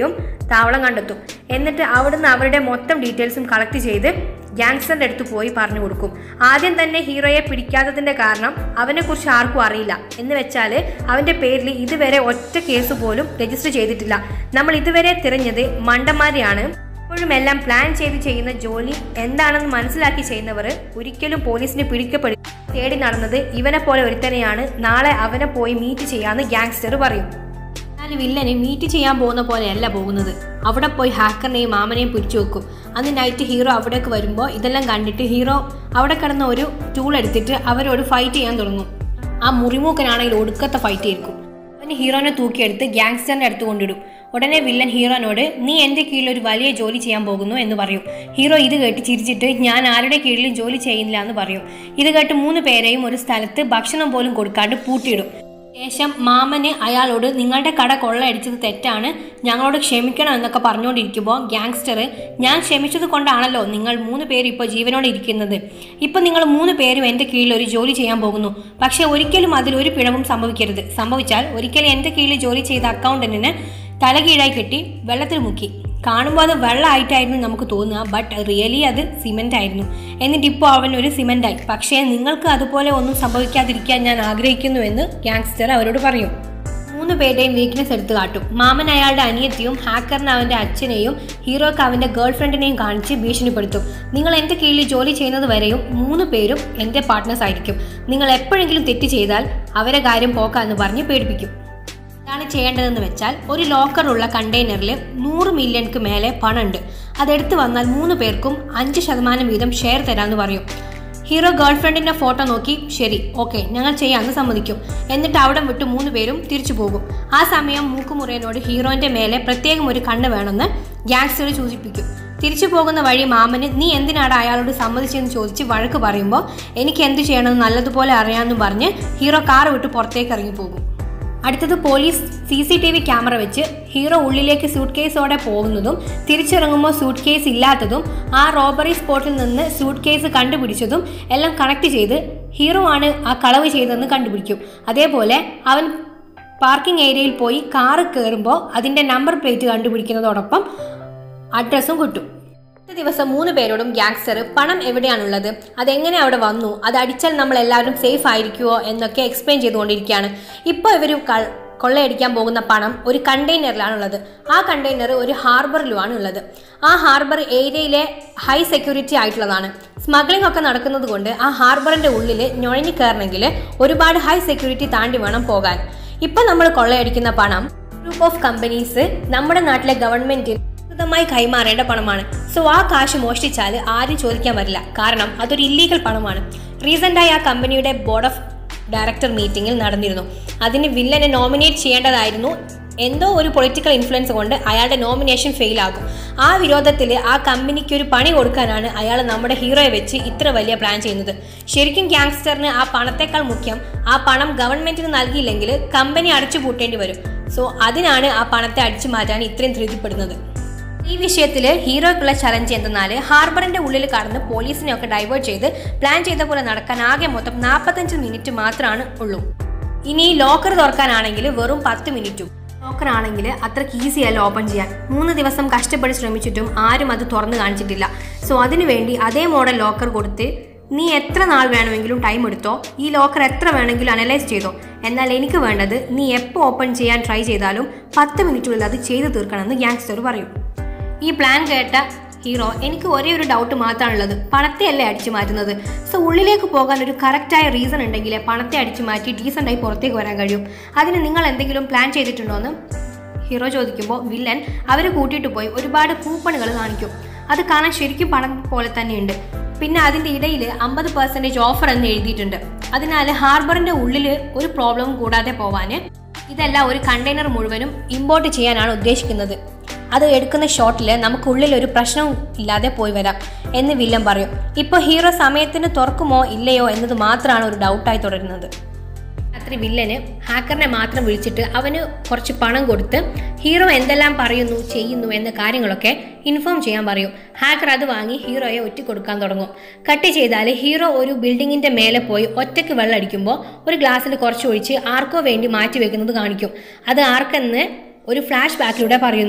A: താവളം കണ്ടെത്തും എന്നിട്ട് അവിടുന്ന് അവരുടെ മൊത്തം ഡീറ്റെയിൽസും കളക്ട് ചെയ്ത് ഗ്യാങ്സ്റ്ററിന്റെ അടുത്ത് പോയി പറഞ്ഞു കൊടുക്കും ആദ്യം തന്നെ ഹീറോയെ പിടിക്കാത്തതിന്റെ കാരണം അവനെക്കുറിച്ച് ആർക്കും അറിയില്ല എന്ന് വെച്ചാൽ അവന്റെ പേരിൽ ഇതുവരെ ഒറ്റ കേസ് പോലും രജിസ്റ്റർ ചെയ്തിട്ടില്ല നമ്മൾ ഇതുവരെ തിരഞ്ഞത് മണ്ടന്മാരെയാണ് ഇപ്പോഴും എല്ലാം പ്ലാൻ ചെയ്ത് ചെയ്യുന്ന ജോലി എന്താണെന്ന് മനസ്സിലാക്കി ചെയ്യുന്നവർ ഒരിക്കലും പോലീസിന് പിടിക്കപ്പെടും തേടി നടന്നത് ഇവനെ പോലെ ഒരുത്തനെയാണ് നാളെ അവനെ പോയി മീറ്റ് ചെയ്യാന്ന് ഗ്യാങ്സ്റ്റർ പറയും എന്നാൽ വില്ലനെ മീറ്റ് ചെയ്യാൻ പോകുന്ന പോലെയല്ല പോകുന്നത് അവിടെ പോയി ഹാക്കറിനെയും മാമനെയും പിടിച്ചു വെക്കും അന്ന് നൈറ്റ് ഹീറോ അവിടേക്ക് വരുമ്പോൾ ഇതെല്ലാം കണ്ടിട്ട് ഹീറോ അവിടെ കിടന്ന ഒരു ടൂൾ എടുത്തിട്ട് അവരോട് ഫൈറ്റ് ചെയ്യാൻ തുടങ്ങും ആ മുറിമൂക്കനാണെങ്കിൽ ഒടുക്കത്തെ ഫൈറ്റ് ആയിരിക്കും അവന് ഹീറോനെ തൂക്കിയെടുത്ത് ഗ്യാങ്സ്റ്ററിന്റെ അടുത്ത് കൊണ്ടിടും ഉടനെ വില്ലൻ ഹീറോനോട് നീ എൻ്റെ കീഴിൽ ഒരു വലിയ ജോലി ചെയ്യാൻ പോകുന്നു എന്ന് പറയും ഹീറോ ഇത് കേട്ട് ചിരിച്ചിട്ട് ഞാൻ ആരുടെ കീഴിലും ജോലി ചെയ്യുന്നില്ല എന്ന് പറയും ഇത് കേട്ട് മൂന്ന് പേരെയും ഒരു സ്ഥലത്ത് ഭക്ഷണം പോലും കൊടുക്കാണ്ട് പൂട്ടിയിടും ശേഷം മാമന് അയാളോട് നിങ്ങളുടെ കട കൊള്ളയടിച്ചത് തെറ്റാണ് ഞങ്ങളോട് ക്ഷമിക്കണം എന്നൊക്കെ പറഞ്ഞുകൊണ്ടിരിക്കുമ്പോൾ ഗ്യാങ്സ്റ്റർ ഞാൻ ക്ഷമിച്ചത് കൊണ്ടാണല്ലോ നിങ്ങൾ മൂന്ന് പേര് ഇപ്പോൾ ജീവനോടെ ഇരിക്കുന്നത് ഇപ്പം നിങ്ങൾ മൂന്ന് പേരും എൻ്റെ കീഴിൽ ഒരു ജോലി ചെയ്യാൻ പോകുന്നു പക്ഷേ ഒരിക്കലും അതിൽ ഒരു പിഴവും സംഭവിക്കരുത് സംഭവിച്ചാൽ ഒരിക്കലും എൻ്റെ കീഴിൽ ജോലി ചെയ്ത അക്കൗണ്ടന്റിന് തലകീഴായി കെട്ടി വെള്ളത്തിൽ മുക്കി കാണുമ്പോൾ അത് വെള്ളമായിട്ടായിരുന്നു നമുക്ക് തോന്നുക ബട്ട് റിയലി അത് സിമെന്റ് ആയിരുന്നു എന്നിട്ട് ഇപ്പോൾ അവൻ ഒരു സിമെന്റ് ആയി പക്ഷേ നിങ്ങൾക്ക് അതുപോലെ ഒന്നും സംഭവിക്കാതിരിക്കാൻ ഞാൻ ആഗ്രഹിക്കുന്നു എന്ന് ഗ്യാങ്സ്റ്റർ അവരോട് പറയും മൂന്ന് പേരുടെയും വീക്ക്നെസ് എടുത്തു കാട്ടും മാമൻ അയാളുടെ അനിയത്തിയും ഹാക്കറിന് അവന്റെ അച്ഛനെയും ഹീറോയ്ക്ക് അവന്റെ ഗേൾ ഫ്രണ്ടിനെയും കാണിച്ച് ഭീഷണിപ്പെടുത്തും നിങ്ങൾ എന്റെ കീഴിൽ ജോലി ചെയ്യുന്നത് വരെയും മൂന്ന് പേരും എന്റെ പാർട്ട്നേഴ്സ് ആയിരിക്കും നിങ്ങൾ എപ്പോഴെങ്കിലും തെറ്റ് ചെയ്താൽ അവരെ കാര്യം പോക്കാന്ന് പറഞ്ഞ് പേടിപ്പിക്കും എന്താണ് ചെയ്യേണ്ടതെന്ന് വെച്ചാൽ ഒരു ലോക്കറുള്ള കണ്ടെയ്നറിൽ നൂറ് മില്യൺക്ക് മേലെ പണമുണ്ട് അതെടുത്ത് വന്നാൽ മൂന്ന് പേർക്കും അഞ്ച് ശതമാനം വീതം ഷെയർ തരാമെന്ന് പറയും ഹീറോ ഗേൾ ഫ്രണ്ടിന്റെ ഫോട്ടോ നോക്കി ശരി ഓക്കെ ഞങ്ങൾ ചെയ്യാമെന്ന് സമ്മതിക്കും എന്നിട്ട് അവിടെ വിട്ട് മൂന്ന് പേരും തിരിച്ചു പോകും ആ സമയം മൂക്കുമുറയനോട് ഹീറോന്റെ മേലെ പ്രത്യേകം ഒരു കണ്ണ് വേണമെന്ന് ഗ്യാങ്സ്റ്റർ സൂചിപ്പിക്കും തിരിച്ചു പോകുന്ന വഴി മാമന് നീ എന്തിനാണ് അയാളോട് സമ്മതിച്ചെന്ന് ചോദിച്ച് വഴക്ക് പറയുമ്പോൾ എനിക്ക് എന്ത് ചെയ്യണമെന്ന് നല്ലതുപോലെ അറിയാമെന്ന് പറഞ്ഞ് ഹീറോ കാർ വിട്ട് പുറത്തേക്ക് ഇറങ്ങി പോകും അടുത്തത് police C C T V camera വെച്ച് ഹീറോ ഉള്ളിലേക്ക് സൂട്ട് കേസോടെ പോകുന്നതും തിരിച്ചിറങ്ങുമ്പോൾ സൂട്ട് കേസ് ഇല്ലാത്തതും ആ റോബറി സ്പോട്ടിൽ നിന്ന് സൂട്ട് കേസ് കണ്ടുപിടിച്ചതും എല്ലാം കണക്ട് ചെയ്ത് ഹീറോ ആണ് ആ കളവ് ചെയ്തതെന്ന് കണ്ടുപിടിക്കും അതേപോലെ അവൻ പാർക്കിംഗ് ഏരിയയിൽ പോയി കാറ് കയറുമ്പോൾ അതിൻ്റെ നമ്പർ പ്ലേറ്റ് കണ്ടുപിടിക്കുന്നതോടൊപ്പം അഡ്രസ്സും കിട്ടും അടുത്ത ദിവസം മൂന്ന് പേരോടും ഗ്യാങ്സ്റ്റർ പണം എവിടെയാണുള്ളത് അതെങ്ങനെ അവിടെ വന്നു അത് അടിച്ചാൽ നമ്മൾ എല്ലാവരും സേഫ് ആയിരിക്കുമോ എന്നൊക്കെ എക്സ്പ്ലെയിൻ ചെയ്തുകൊണ്ടിരിക്കുകയാണ് ഇപ്പോൾ ഇവർ കൊള്ളയടിക്കാൻ പോകുന്ന പണം ഒരു കണ്ടെയ്നറിലാണുള്ളത് ആ കണ്ടെയ്നർ ഒരു ഹാർബറിലുമാണ് ഉള്ളത് ആ ഹാർബർ ഏരിയയിലെ ഹൈ സെക്യൂരിറ്റി ആയിട്ടുള്ളതാണ് സ്മഗ്ലിംഗ് ഒക്കെ നടക്കുന്നത് കൊണ്ട് ആ ഹാർബറിന്റെ ഉള്ളിൽ നുഴഞ്ഞു കയറണമെങ്കിൽ ഒരുപാട് ഹൈ സെക്യൂരിറ്റി താണ്ടി വേണം പോകാൻ ഇപ്പൊ നമ്മൾ കൊള്ളയടിക്കുന്ന പണം ഗ്രൂപ്പ് ഓഫ് കമ്പനീസ് നമ്മുടെ നാട്ടിലെ ഗവൺമെന്റിന് മായി കൈമാറേണ്ട പണമാണ് സോ ആ കാശ് മോഷ്ടിച്ചാൽ ആരും ചോദിക്കാൻ വരില്ല കാരണം അതൊരു ഇല്ലീഗൽ പണമാണ് റീസെൻ്റായി ആ കമ്പനിയുടെ ബോർഡ് ഓഫ് ഡയറക്ടർ മീറ്റിംഗിൽ നടന്നിരുന്നു അതിന് വില്ലനെ നോമിനേറ്റ് ചെയ്യേണ്ടതായിരുന്നു എന്തോ ഒരു പൊളിറ്റിക്കൽ ഇൻഫ്ലുവൻസ് കൊണ്ട് അയാളുടെ നോമിനേഷൻ ഫെയിൽ ആകും ആ വിരോധത്തിൽ ആ കമ്പനിക്ക് ഒരു പണി കൊടുക്കാനാണ് അയാൾ നമ്മുടെ ഹീറോയെ വെച്ച് ഇത്ര വലിയ പ്ലാൻ ചെയ്യുന്നത് ശരിക്കും ഗ്യാങ്സ്റ്ററിന് ആ പണത്തേക്കാൾ മുഖ്യം ആ പണം ഗവൺമെന്റിന് നൽകിയില്ലെങ്കിൽ കമ്പനി അടച്ചു പൂട്ടേണ്ടി വരും സോ അതിനാണ് ആ പണത്തെ അടിച്ചു മാറ്റാൻ ഇത്രയും ധൃതിപ്പെടുന്നത് ഈ വിഷയത്തിൽ ഹീറോയ്ക്കുള്ള ചലഞ്ച് എന്തെന്നാൽ ഹാർബറിന്റെ ഉള്ളിൽ കടന്ന് പോലീസിനെ ഒക്കെ ഡൈവേർട്ട് ചെയ്ത് പ്ലാൻ ചെയ്ത പോലെ നടക്കാൻ ആകെ മൊത്തം നാൽപ്പത്തഞ്ച് മിനിറ്റ് മാത്രമാണ് ഉള്ളൂ ഇനി ലോക്കർ തുറക്കാനാണെങ്കിൽ വെറും പത്ത് മിനിറ്റും ലോക്കർ ആണെങ്കിൽ അത്രയ്ക്ക് ഈസി അല്ല ഓപ്പൺ ചെയ്യാൻ മൂന്ന് ദിവസം കഷ്ടപ്പെട്ട് ശ്രമിച്ചിട്ടും ആരും അത് തുറന്നു കാണിച്ചിട്ടില്ല സോ അതിനുവേണ്ടി അതേ മോഡൽ ലോക്കർ കൊടുത്ത് നീ എത്ര നാൾ വേണമെങ്കിലും ടൈം എടുത്തോ ഈ ലോക്കർ എത്ര വേണമെങ്കിലും അനലൈസ് ചെയ്തോ എന്നാൽ എനിക്ക് വേണ്ടത് നീ എപ്പോൾ ഓപ്പൺ ചെയ്യാൻ ട്രൈ ചെയ്താലും പത്ത് മിനിറ്റിനുള്ളിൽ അത് ചെയ്തു തീർക്കണമെന്ന് ഗ്യാങ്സ്റ്റർ പറയും ഈ പ്ലാൻ കേട്ട ഹീറോ എനിക്ക് ഒരേ ഒരു ഡൗട്ട് മാത്രമാണുള്ളത് പണത്തെ അല്ലേ അടിച്ചു മാറ്റുന്നത് സോ ഉള്ളിലേക്ക് പോകാൻ ഒരു കറക്റ്റായ റീസൺ ഉണ്ടെങ്കിലേ പണത്തെ അടിച്ചു മാറ്റി ഡീസൻ്റായി പുറത്തേക്ക് വരാൻ കഴിയും അതിന് നിങ്ങൾ എന്തെങ്കിലും പ്ലാൻ ചെയ്തിട്ടുണ്ടോ എന്ന് ഹീറോ ചോദിക്കുമ്പോൾ വില്ലൻ അവരെ കൂട്ടിയിട്ട് പോയി ഒരുപാട് കൂപ്പണുകൾ കാണിക്കും അത് കാണാൻ ശരിക്കും പണം പോലെ തന്നെയുണ്ട് പിന്നെ അതിൻ്റെ ഇടയിൽ അമ്പത് പെർസെൻറ്റേജ് ഓഫർ എന്ന് എഴുതിയിട്ടുണ്ട് അതിനാൽ ഹാർബറിൻ്റെ ഉള്ളിൽ ഒരു പ്രോബ്ലവും കൂടാതെ പോവാന് ഇതെല്ലാം ഒരു കണ്ടെയ്നർ മുഴുവനും ഇമ്പോർട്ട് ചെയ്യാനാണ് ഉദ്ദേശിക്കുന്നത് അത് എടുക്കുന്ന ഷോട്ടിൽ നമുക്കുള്ളിൽ ഒരു പ്രശ്നവും ഇല്ലാതെ പോയി വരാം എന്ന് വില്ലൻ പറയും ഇപ്പോൾ ഹീറോ സമയത്തിന് തുറക്കുമോ ഇല്ലയോ എന്നത് മാത്രമാണ് ഒരു ഡൗട്ടായി തുടരുന്നത് രാത്രി വില്ലന് ഹാക്കറിനെ മാത്രം വിളിച്ചിട്ട് അവന് കുറച്ച് പണം കൊടുത്ത് ഹീറോ എന്തെല്ലാം പറയുന്നു ചെയ്യുന്നു എന്ന കാര്യങ്ങളൊക്കെ ഇൻഫോം ചെയ്യാൻ പറയും ഹാക്കർ അത് വാങ്ങി ഹീറോയെ ഒറ്റ കൊടുക്കാൻ തുടങ്ങും കട്ട് ചെയ്താൽ ഹീറോ ഒരു ബിൽഡിങ്ങിന്റെ മേലെ പോയി ഒറ്റയ്ക്ക് വെള്ളം അടിക്കുമ്പോൾ ഒരു ഗ്ലാസ്സിൽ കുറച്ച് ഒഴിച്ച് ആർക്കോ വേണ്ടി മാറ്റി വെക്കുന്നത് കാണിക്കും അത് ആർക്കെന്ന് ഒരു ഫ്ലാഷ് ബാക്കിലൂടെ പറയുന്നു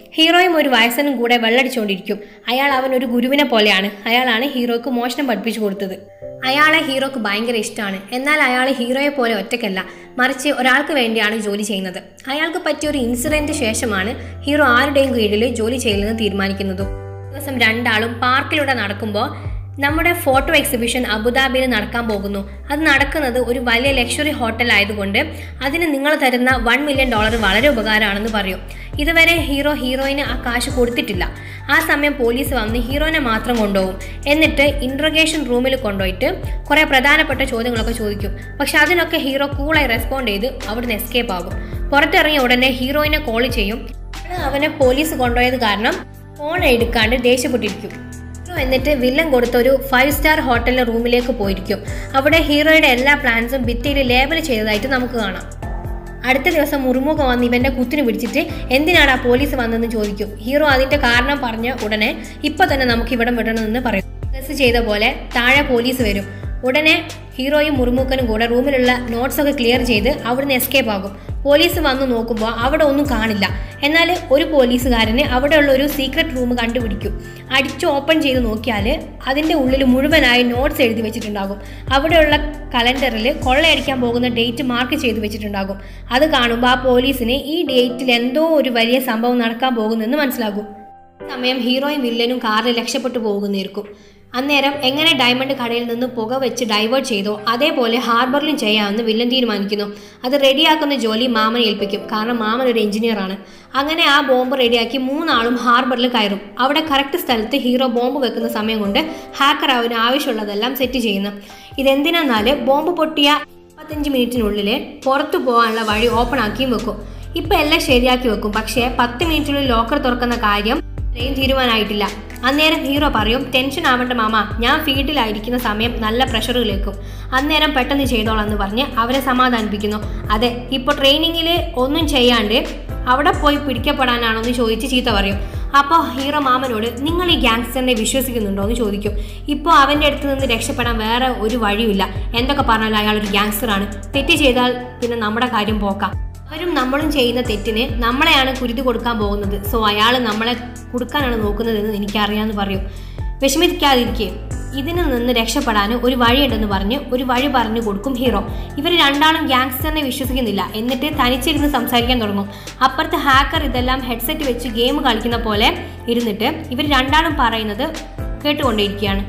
A: ഹീറോയും ഒരു വയസ്സനും കൂടെ വെള്ളടിച്ചുകൊണ്ടിരിക്കും അയാൾ അവൻ ഒരു ഗുരുവിനെ പോലെയാണ് അയാളാണ് ഹീറോയ്ക്ക് മോഷണം പഠിപ്പിച്ചു കൊടുത്തത് അയാളെ ഹീറോക്ക് ഭയങ്കര ഇഷ്ടമാണ് എന്നാൽ അയാൾ ഹീറോയെ പോലെ ഒറ്റയ്ക്കല്ല മറിച്ച് ഒരാൾക്ക് വേണ്ടിയാണ് ജോലി ചെയ്യുന്നത് അയാൾക്ക് പറ്റിയ ഒരു ഇൻസിഡന്റ് ശേഷമാണ് ഹീറോ ആരുടെയും കീഴിൽ ജോലി ചെയ്യില്ലെന്ന് തീരുമാനിക്കുന്നതും ദിവസം രണ്ടാളും പാർക്കിലൂടെ നടക്കുമ്പോൾ നമ്മുടെ ഫോട്ടോ എക്സിബിഷൻ അബുദാബിയിൽ നടക്കാൻ പോകുന്നു അത് നടക്കുന്നത് ഒരു വലിയ ലക്ഷറി ഹോട്ടൽ ആയതുകൊണ്ട് അതിന് നിങ്ങൾ തരുന്ന വൺ മില്യൺ ഡോളർ വളരെ ഉപകാരമാണെന്ന് പറയും ഇതുവരെ ഹീറോ ഹീറോയിന് ആ കാശ് കൊടുത്തിട്ടില്ല ആ സമയം പോലീസ് വന്ന് ഹീറോനെ മാത്രം കൊണ്ടുപോകും എന്നിട്ട് ഇൻട്രഗേഷൻ റൂമിൽ കൊണ്ടുപോയിട്ട് കുറേ പ്രധാനപ്പെട്ട ചോദ്യങ്ങളൊക്കെ ചോദിക്കും പക്ഷെ അതിനൊക്കെ ഹീറോ കൂളായി റെസ്പോണ്ട് ചെയ്ത് അവിടുന്ന് എസ്കേപ്പ് ആകും പുറത്തിറങ്ങിയ ഉടനെ ഹീറോയിനെ കോൾ ചെയ്യും അവനെ പോലീസ് കൊണ്ടുപോയത് കാരണം ഫോൺ എടുക്കാണ്ട് ദേഷ്യപ്പെട്ടിരിക്കും ഹീറോ എന്നിട്ട് വില്ലൻ കൊടുത്ത ഒരു ഫൈവ് സ്റ്റാർ ഹോട്ടലിലെ റൂമിലേക്ക് പോയിരിക്കും അവിടെ ഹീറോയുടെ എല്ലാ പ്ലാൻസും ഭിത്തിയിൽ ലേബൽ ചെയ്തതായിട്ട് നമുക്ക് കാണാം അടുത്ത ദിവസം മുറുമുഖം വന്ന് ഇവന്റെ കുത്തിന് പിടിച്ചിട്ട് എന്തിനാണ് ആ പോലീസ് വന്നതെന്ന് ചോദിക്കും ഹീറോ അതിന്റെ കാരണം പറഞ്ഞ ഉടനെ ഇപ്പൊ തന്നെ നമുക്ക് ഇവിടം വിടണമെന്ന് പറയും ഡ്രസ് ചെയ്ത പോലെ താഴെ പോലീസ് വരും ഉടനെ ഹീറോയും മുറുമുക്കനും കൂടെ റൂമിലുള്ള നോട്ട്സ് ഒക്കെ ക്ലിയർ ചെയ്ത് അവിടുന്ന് എസ്കേപ്പ് ആകും പോലീസ് വന്ന് നോക്കുമ്പോൾ അവിടെ ഒന്നും കാണില്ല എന്നാൽ ഒരു പോലീസുകാരന് അവിടെയുള്ള ഒരു സീക്രട്ട് റൂം കണ്ടുപിടിക്കും അടിച്ച് ഓപ്പൺ ചെയ്ത് നോക്കിയാൽ അതിൻ്റെ ഉള്ളിൽ മുഴുവനായി നോട്ട്സ് എഴുതി വെച്ചിട്ടുണ്ടാകും അവിടെയുള്ള കലണ്ടറിൽ കൊള്ളയടിക്കാൻ പോകുന്ന ഡേറ്റ് മാർക്ക് ചെയ്ത് വെച്ചിട്ടുണ്ടാകും അത് കാണുമ്പോൾ ആ പോലീസിന് ഈ ഡേറ്റിൽ എന്തോ ഒരു വലിയ സംഭവം നടക്കാൻ പോകുന്നെന്ന് മനസ്സിലാകും സമയം ഹീറോയും വില്ലനും കാറിൽ രക്ഷപ്പെട്ടു പോകുന്നേർക്കും അന്നേരം എങ്ങനെ ഡയമണ്ട് കടയിൽ നിന്ന് പുക വെച്ച് ഡൈവേർട്ട് ചെയ്തോ അതേപോലെ ഹാർബറിലും ചെയ്യാമെന്ന് വില്ലൻ തീരുമാനിക്കുന്നു അത് റെഡിയാക്കുന്ന ജോലി മാമനെ ഏൽപ്പിക്കും കാരണം മാമൻ ഒരു എഞ്ചിനീയർ ആണ് അങ്ങനെ ആ ബോംബ് റെഡിയാക്കി മൂന്നാളും ഹാർബറിൽ കയറും അവിടെ കറക്റ്റ് സ്ഥലത്ത് ഹീറോ ബോംബ് വെക്കുന്ന സമയം കൊണ്ട് ഹാക്കർ അവന് ആവശ്യമുള്ളതെല്ലാം സെറ്റ് ചെയ്യുന്നു ഇതെന്തിനാന്നാല് ബോംബ് പൊട്ടിയ മുപ്പത്തഞ്ച് മിനിറ്റിനുള്ളിൽ പുറത്തു പോകാനുള്ള വഴി ഓപ്പൺ ആക്കിയും വെക്കും ഇപ്പൊ എല്ലാം ശരിയാക്കി വെക്കും പക്ഷേ പത്ത് മിനിറ്റിനുള്ളിൽ ലോക്കർ തുറക്കുന്ന കാര്യം ഇത്രയും തീരുമാനമായിട്ടില്ല അന്നേരം ഹീറോ പറയും ടെൻഷൻ ആവണ്ട മാമ ഞാൻ ഫീൽഡിലായിരിക്കുന്ന സമയം നല്ല പ്രഷറിലേക്കും അന്നേരം പെട്ടെന്ന് ചെയ്തോളാം എന്ന് പറഞ്ഞ് അവരെ സമാധാനിപ്പിക്കുന്നു അതെ ഇപ്പോൾ ട്രെയിനിങ്ങിൽ ഒന്നും ചെയ്യാണ്ട് അവിടെ പോയി പിടിക്കപ്പെടാനാണോ എന്ന് ചോദിച്ച് ചീത്ത പറയും അപ്പോൾ ഹീറോ മാമനോട് നിങ്ങൾ ഈ ഗ്യാങ്സ്റ്ററിനെ വിശ്വസിക്കുന്നുണ്ടോ എന്ന് ചോദിക്കും ഇപ്പോൾ അവൻ്റെ അടുത്ത് നിന്ന് രക്ഷപ്പെടാൻ വേറെ ഒരു വഴിയില്ല എന്തൊക്കെ പറഞ്ഞാലും അയാൾ ഒരു ഗ്യാങ്സ്റ്ററാണ് തെറ്റ് ചെയ്താൽ പിന്നെ നമ്മുടെ കാര്യം പോക്കാം അവരും നമ്മളും ചെയ്യുന്ന തെറ്റിന് നമ്മളെയാണ് കുരുതി കൊടുക്കാൻ പോകുന്നത് സോ അയാൾ നമ്മളെ കൊടുക്കാനാണ് നോക്കുന്നതെന്ന് എനിക്കറിയാമെന്ന് പറയും വിഷമിക്കാതിരിക്കെ ഇതിൽ നിന്ന് രക്ഷപ്പെടാൻ ഒരു വഴിയുണ്ടെന്ന് പറഞ്ഞ് ഒരു വഴി പറഞ്ഞു കൊടുക്കും ഹീറോ ഇവർ രണ്ടാളും ഗ്യാങ്സ്റ്ററിനെ വിശ്വസിക്കുന്നില്ല എന്നിട്ട് തനിച്ചിരുന്ന് സംസാരിക്കാൻ തുടങ്ങും അപ്പുറത്ത് ഹാക്കർ ഇതെല്ലാം ഹെഡ്സെറ്റ് വെച്ച് ഗെയിം കളിക്കുന്ന പോലെ ഇരുന്നിട്ട് ഇവർ രണ്ടാളും പറയുന്നത് കേട്ടുകൊണ്ടേയിരിക്കുകയാണ്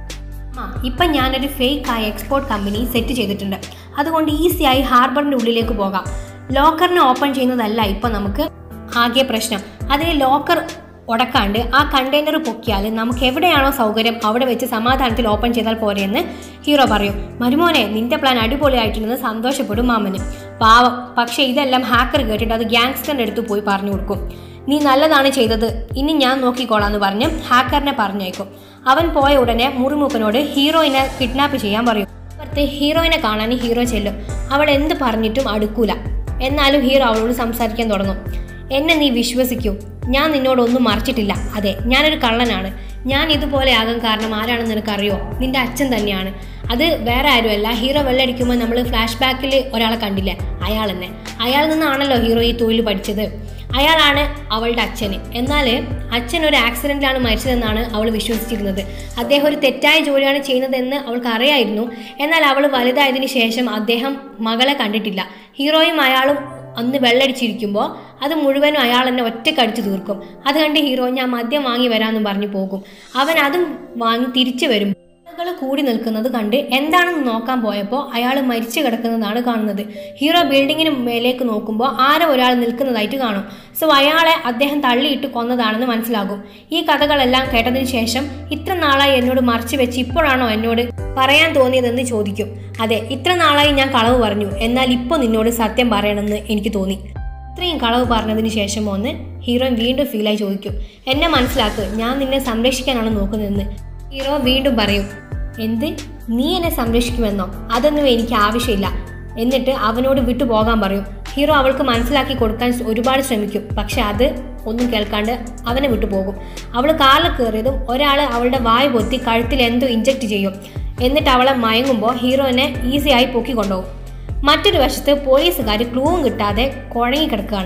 A: ആ ഇപ്പം ഞാനൊരു ഫേക്ക് ആയ എക്സ്പോർട്ട് കമ്പനി സെറ്റ് ചെയ്തിട്ടുണ്ട് അതുകൊണ്ട് ഈസിയായി ഹാർബറിൻ്റെ ഉള്ളിലേക്ക് പോകാം ലോക്കറിനെ ഓപ്പൺ ചെയ്യുന്നതല്ല ഇപ്പം നമുക്ക് ആകെ പ്രശ്നം അതിന് ലോക്കർ ഉടക്കാണ്ട് ആ കണ്ടെയ്നർ പൊക്കിയാൽ നമുക്ക് എവിടെയാണോ സൗകര്യം അവിടെ വെച്ച് സമാധാനത്തിൽ ഓപ്പൺ ചെയ്താൽ പോരെയെന്ന് ഹീറോ പറയും മരുമോനെ നിന്റെ പ്ലാൻ അടിപൊളിയായിട്ടുണ്ടെന്ന് സന്തോഷപ്പെടും മാമന് പാവം പക്ഷേ ഇതെല്ലാം ഹാക്കർ കേട്ടിട്ട് അത് ഗ്യാങ്സ്റ്ററിൻ്റെ അടുത്ത് പോയി പറഞ്ഞു കൊടുക്കും നീ നല്ലതാണ് ചെയ്തത് ഇനി ഞാൻ നോക്കിക്കോളാം എന്ന് പറഞ്ഞ് ഹാക്കറിനെ പറഞ്ഞയക്കും അവൻ പോയ ഉടനെ മുറിമൂക്കനോട് ഹീറോയിനെ കിഡ്നാപ്പ് ചെയ്യാൻ പറയും അപ്പുറത്ത് ഹീറോയിനെ കാണാൻ ഹീറോ ചെല്ലും അവൾ എന്ത് പറഞ്ഞിട്ടും അടുക്കൂല എന്നാലും ഹീറോ അവളോട് സംസാരിക്കാൻ തുടങ്ങും എന്നെ നീ വിശ്വസിക്കൂ ഞാൻ നിന്നോടൊന്നും മറിച്ചിട്ടില്ല അതെ ഞാനൊരു കള്ളനാണ് ഞാൻ ഇതുപോലെ ആകാൻ കാരണം ആരാണെന്ന് നിനക്കറിയോ നിന്റെ അച്ഛൻ തന്നെയാണ് അത് വേറെ ആരുമല്ല ഹീറോ വെള്ളടിക്കുമ്പോൾ നമ്മൾ ഫ്ലാഷ് ബാക്കിൽ ഒരാളെ കണ്ടില്ലേ അയാൾ തന്നെ അയാളിൽ നിന്നാണല്ലോ ഹീറോ ഈ തൊഴിൽ പഠിച്ചത് അയാളാണ് അവളുടെ അച്ഛന് എന്നാൽ അച്ഛൻ ഒരു ആക്സിഡന്റിലാണ് മരിച്ചതെന്നാണ് അവൾ വിശ്വസിച്ചിരുന്നത് അദ്ദേഹം ഒരു തെറ്റായ ജോലിയാണ് ചെയ്യുന്നതെന്ന് അവൾക്ക് അറിയായിരുന്നു എന്നാൽ അവൾ വലുതായതിനു ശേഷം അദ്ദേഹം മകളെ കണ്ടിട്ടില്ല ഹീറോയും അയാളും അന്ന് വെള്ളടിച്ചിരിക്കുമ്പോൾ അത് മുഴുവനും അയാൾ എന്നെ ഒറ്റക്കടിച്ചു തീർക്കും അത് കണ്ട് ഹീറോ ഞാൻ മദ്യം വാങ്ങി വരാമെന്ന് പറഞ്ഞു പോകും അവൻ അതും വാങ്ങി തിരിച്ചു വരും ആളുകൾ കൂടി നിൽക്കുന്നത് കണ്ട് എന്താണെന്ന് നോക്കാൻ പോയപ്പോൾ അയാൾ മരിച്ചു കിടക്കുന്നതാണ് കാണുന്നത് ഹീറോ ബിൽഡിങ്ങിന് മേലേക്ക് നോക്കുമ്പോൾ ആരോ ഒരാൾ നിൽക്കുന്നതായിട്ട് കാണും സോ അയാളെ അദ്ദേഹം തള്ളിയിട്ട് കൊന്നതാണെന്ന് മനസ്സിലാകും ഈ കഥകളെല്ലാം കേട്ടതിന് ശേഷം ഇത്ര നാളായി എന്നോട് മറച്ചു വെച്ച് ഇപ്പോഴാണോ എന്നോട് പറയാൻ തോന്നിയതെന്ന് ചോദിക്കും അതെ ഇത്ര നാളായി ഞാൻ കളവ് പറഞ്ഞു എന്നാൽ ഇപ്പോൾ നിന്നോട് സത്യം പറയണമെന്ന് എനിക്ക് തോന്നി ഇത്രയും കളവ് പറഞ്ഞതിന് ശേഷം ഒന്ന് ഹീറോ വീണ്ടും ഫീലായി ചോദിക്കും എന്നെ മനസ്സിലാക്ക് ഞാൻ നിന്നെ സംരക്ഷിക്കാനാണ് നോക്കുന്നതെന്ന് ഹീറോ വീണ്ടും പറയും എന്ത് നീ എന്നെ സംരക്ഷിക്കുമെന്നോ അതൊന്നും എനിക്ക് ആവശ്യമില്ല എന്നിട്ട് അവനോട് വിട്ടു പോകാൻ പറയും ഹീറോ അവൾക്ക് മനസ്സിലാക്കി കൊടുക്കാൻ ഒരുപാട് ശ്രമിക്കും പക്ഷെ അത് ഒന്നും കേൾക്കാണ്ട് അവനെ വിട്ടു പോകും അവൾ കാറിൽ കയറിയതും ഒരാൾ അവളുടെ വായ് പൊത്തി കഴുത്തിൽ എന്തോ ഇഞ്ചക്ട് ചെയ്യും എന്നിട്ട് അവളെ മയങ്ങുമ്പോൾ ഹീറോനെ ഈസിയായി പൊക്കി കൊണ്ടുപോകും മറ്റൊരു വശത്ത് പോലീസുകാർ ക്ലൂവും കിട്ടാതെ കുഴങ്ങിക്കിടക്കുകയാണ്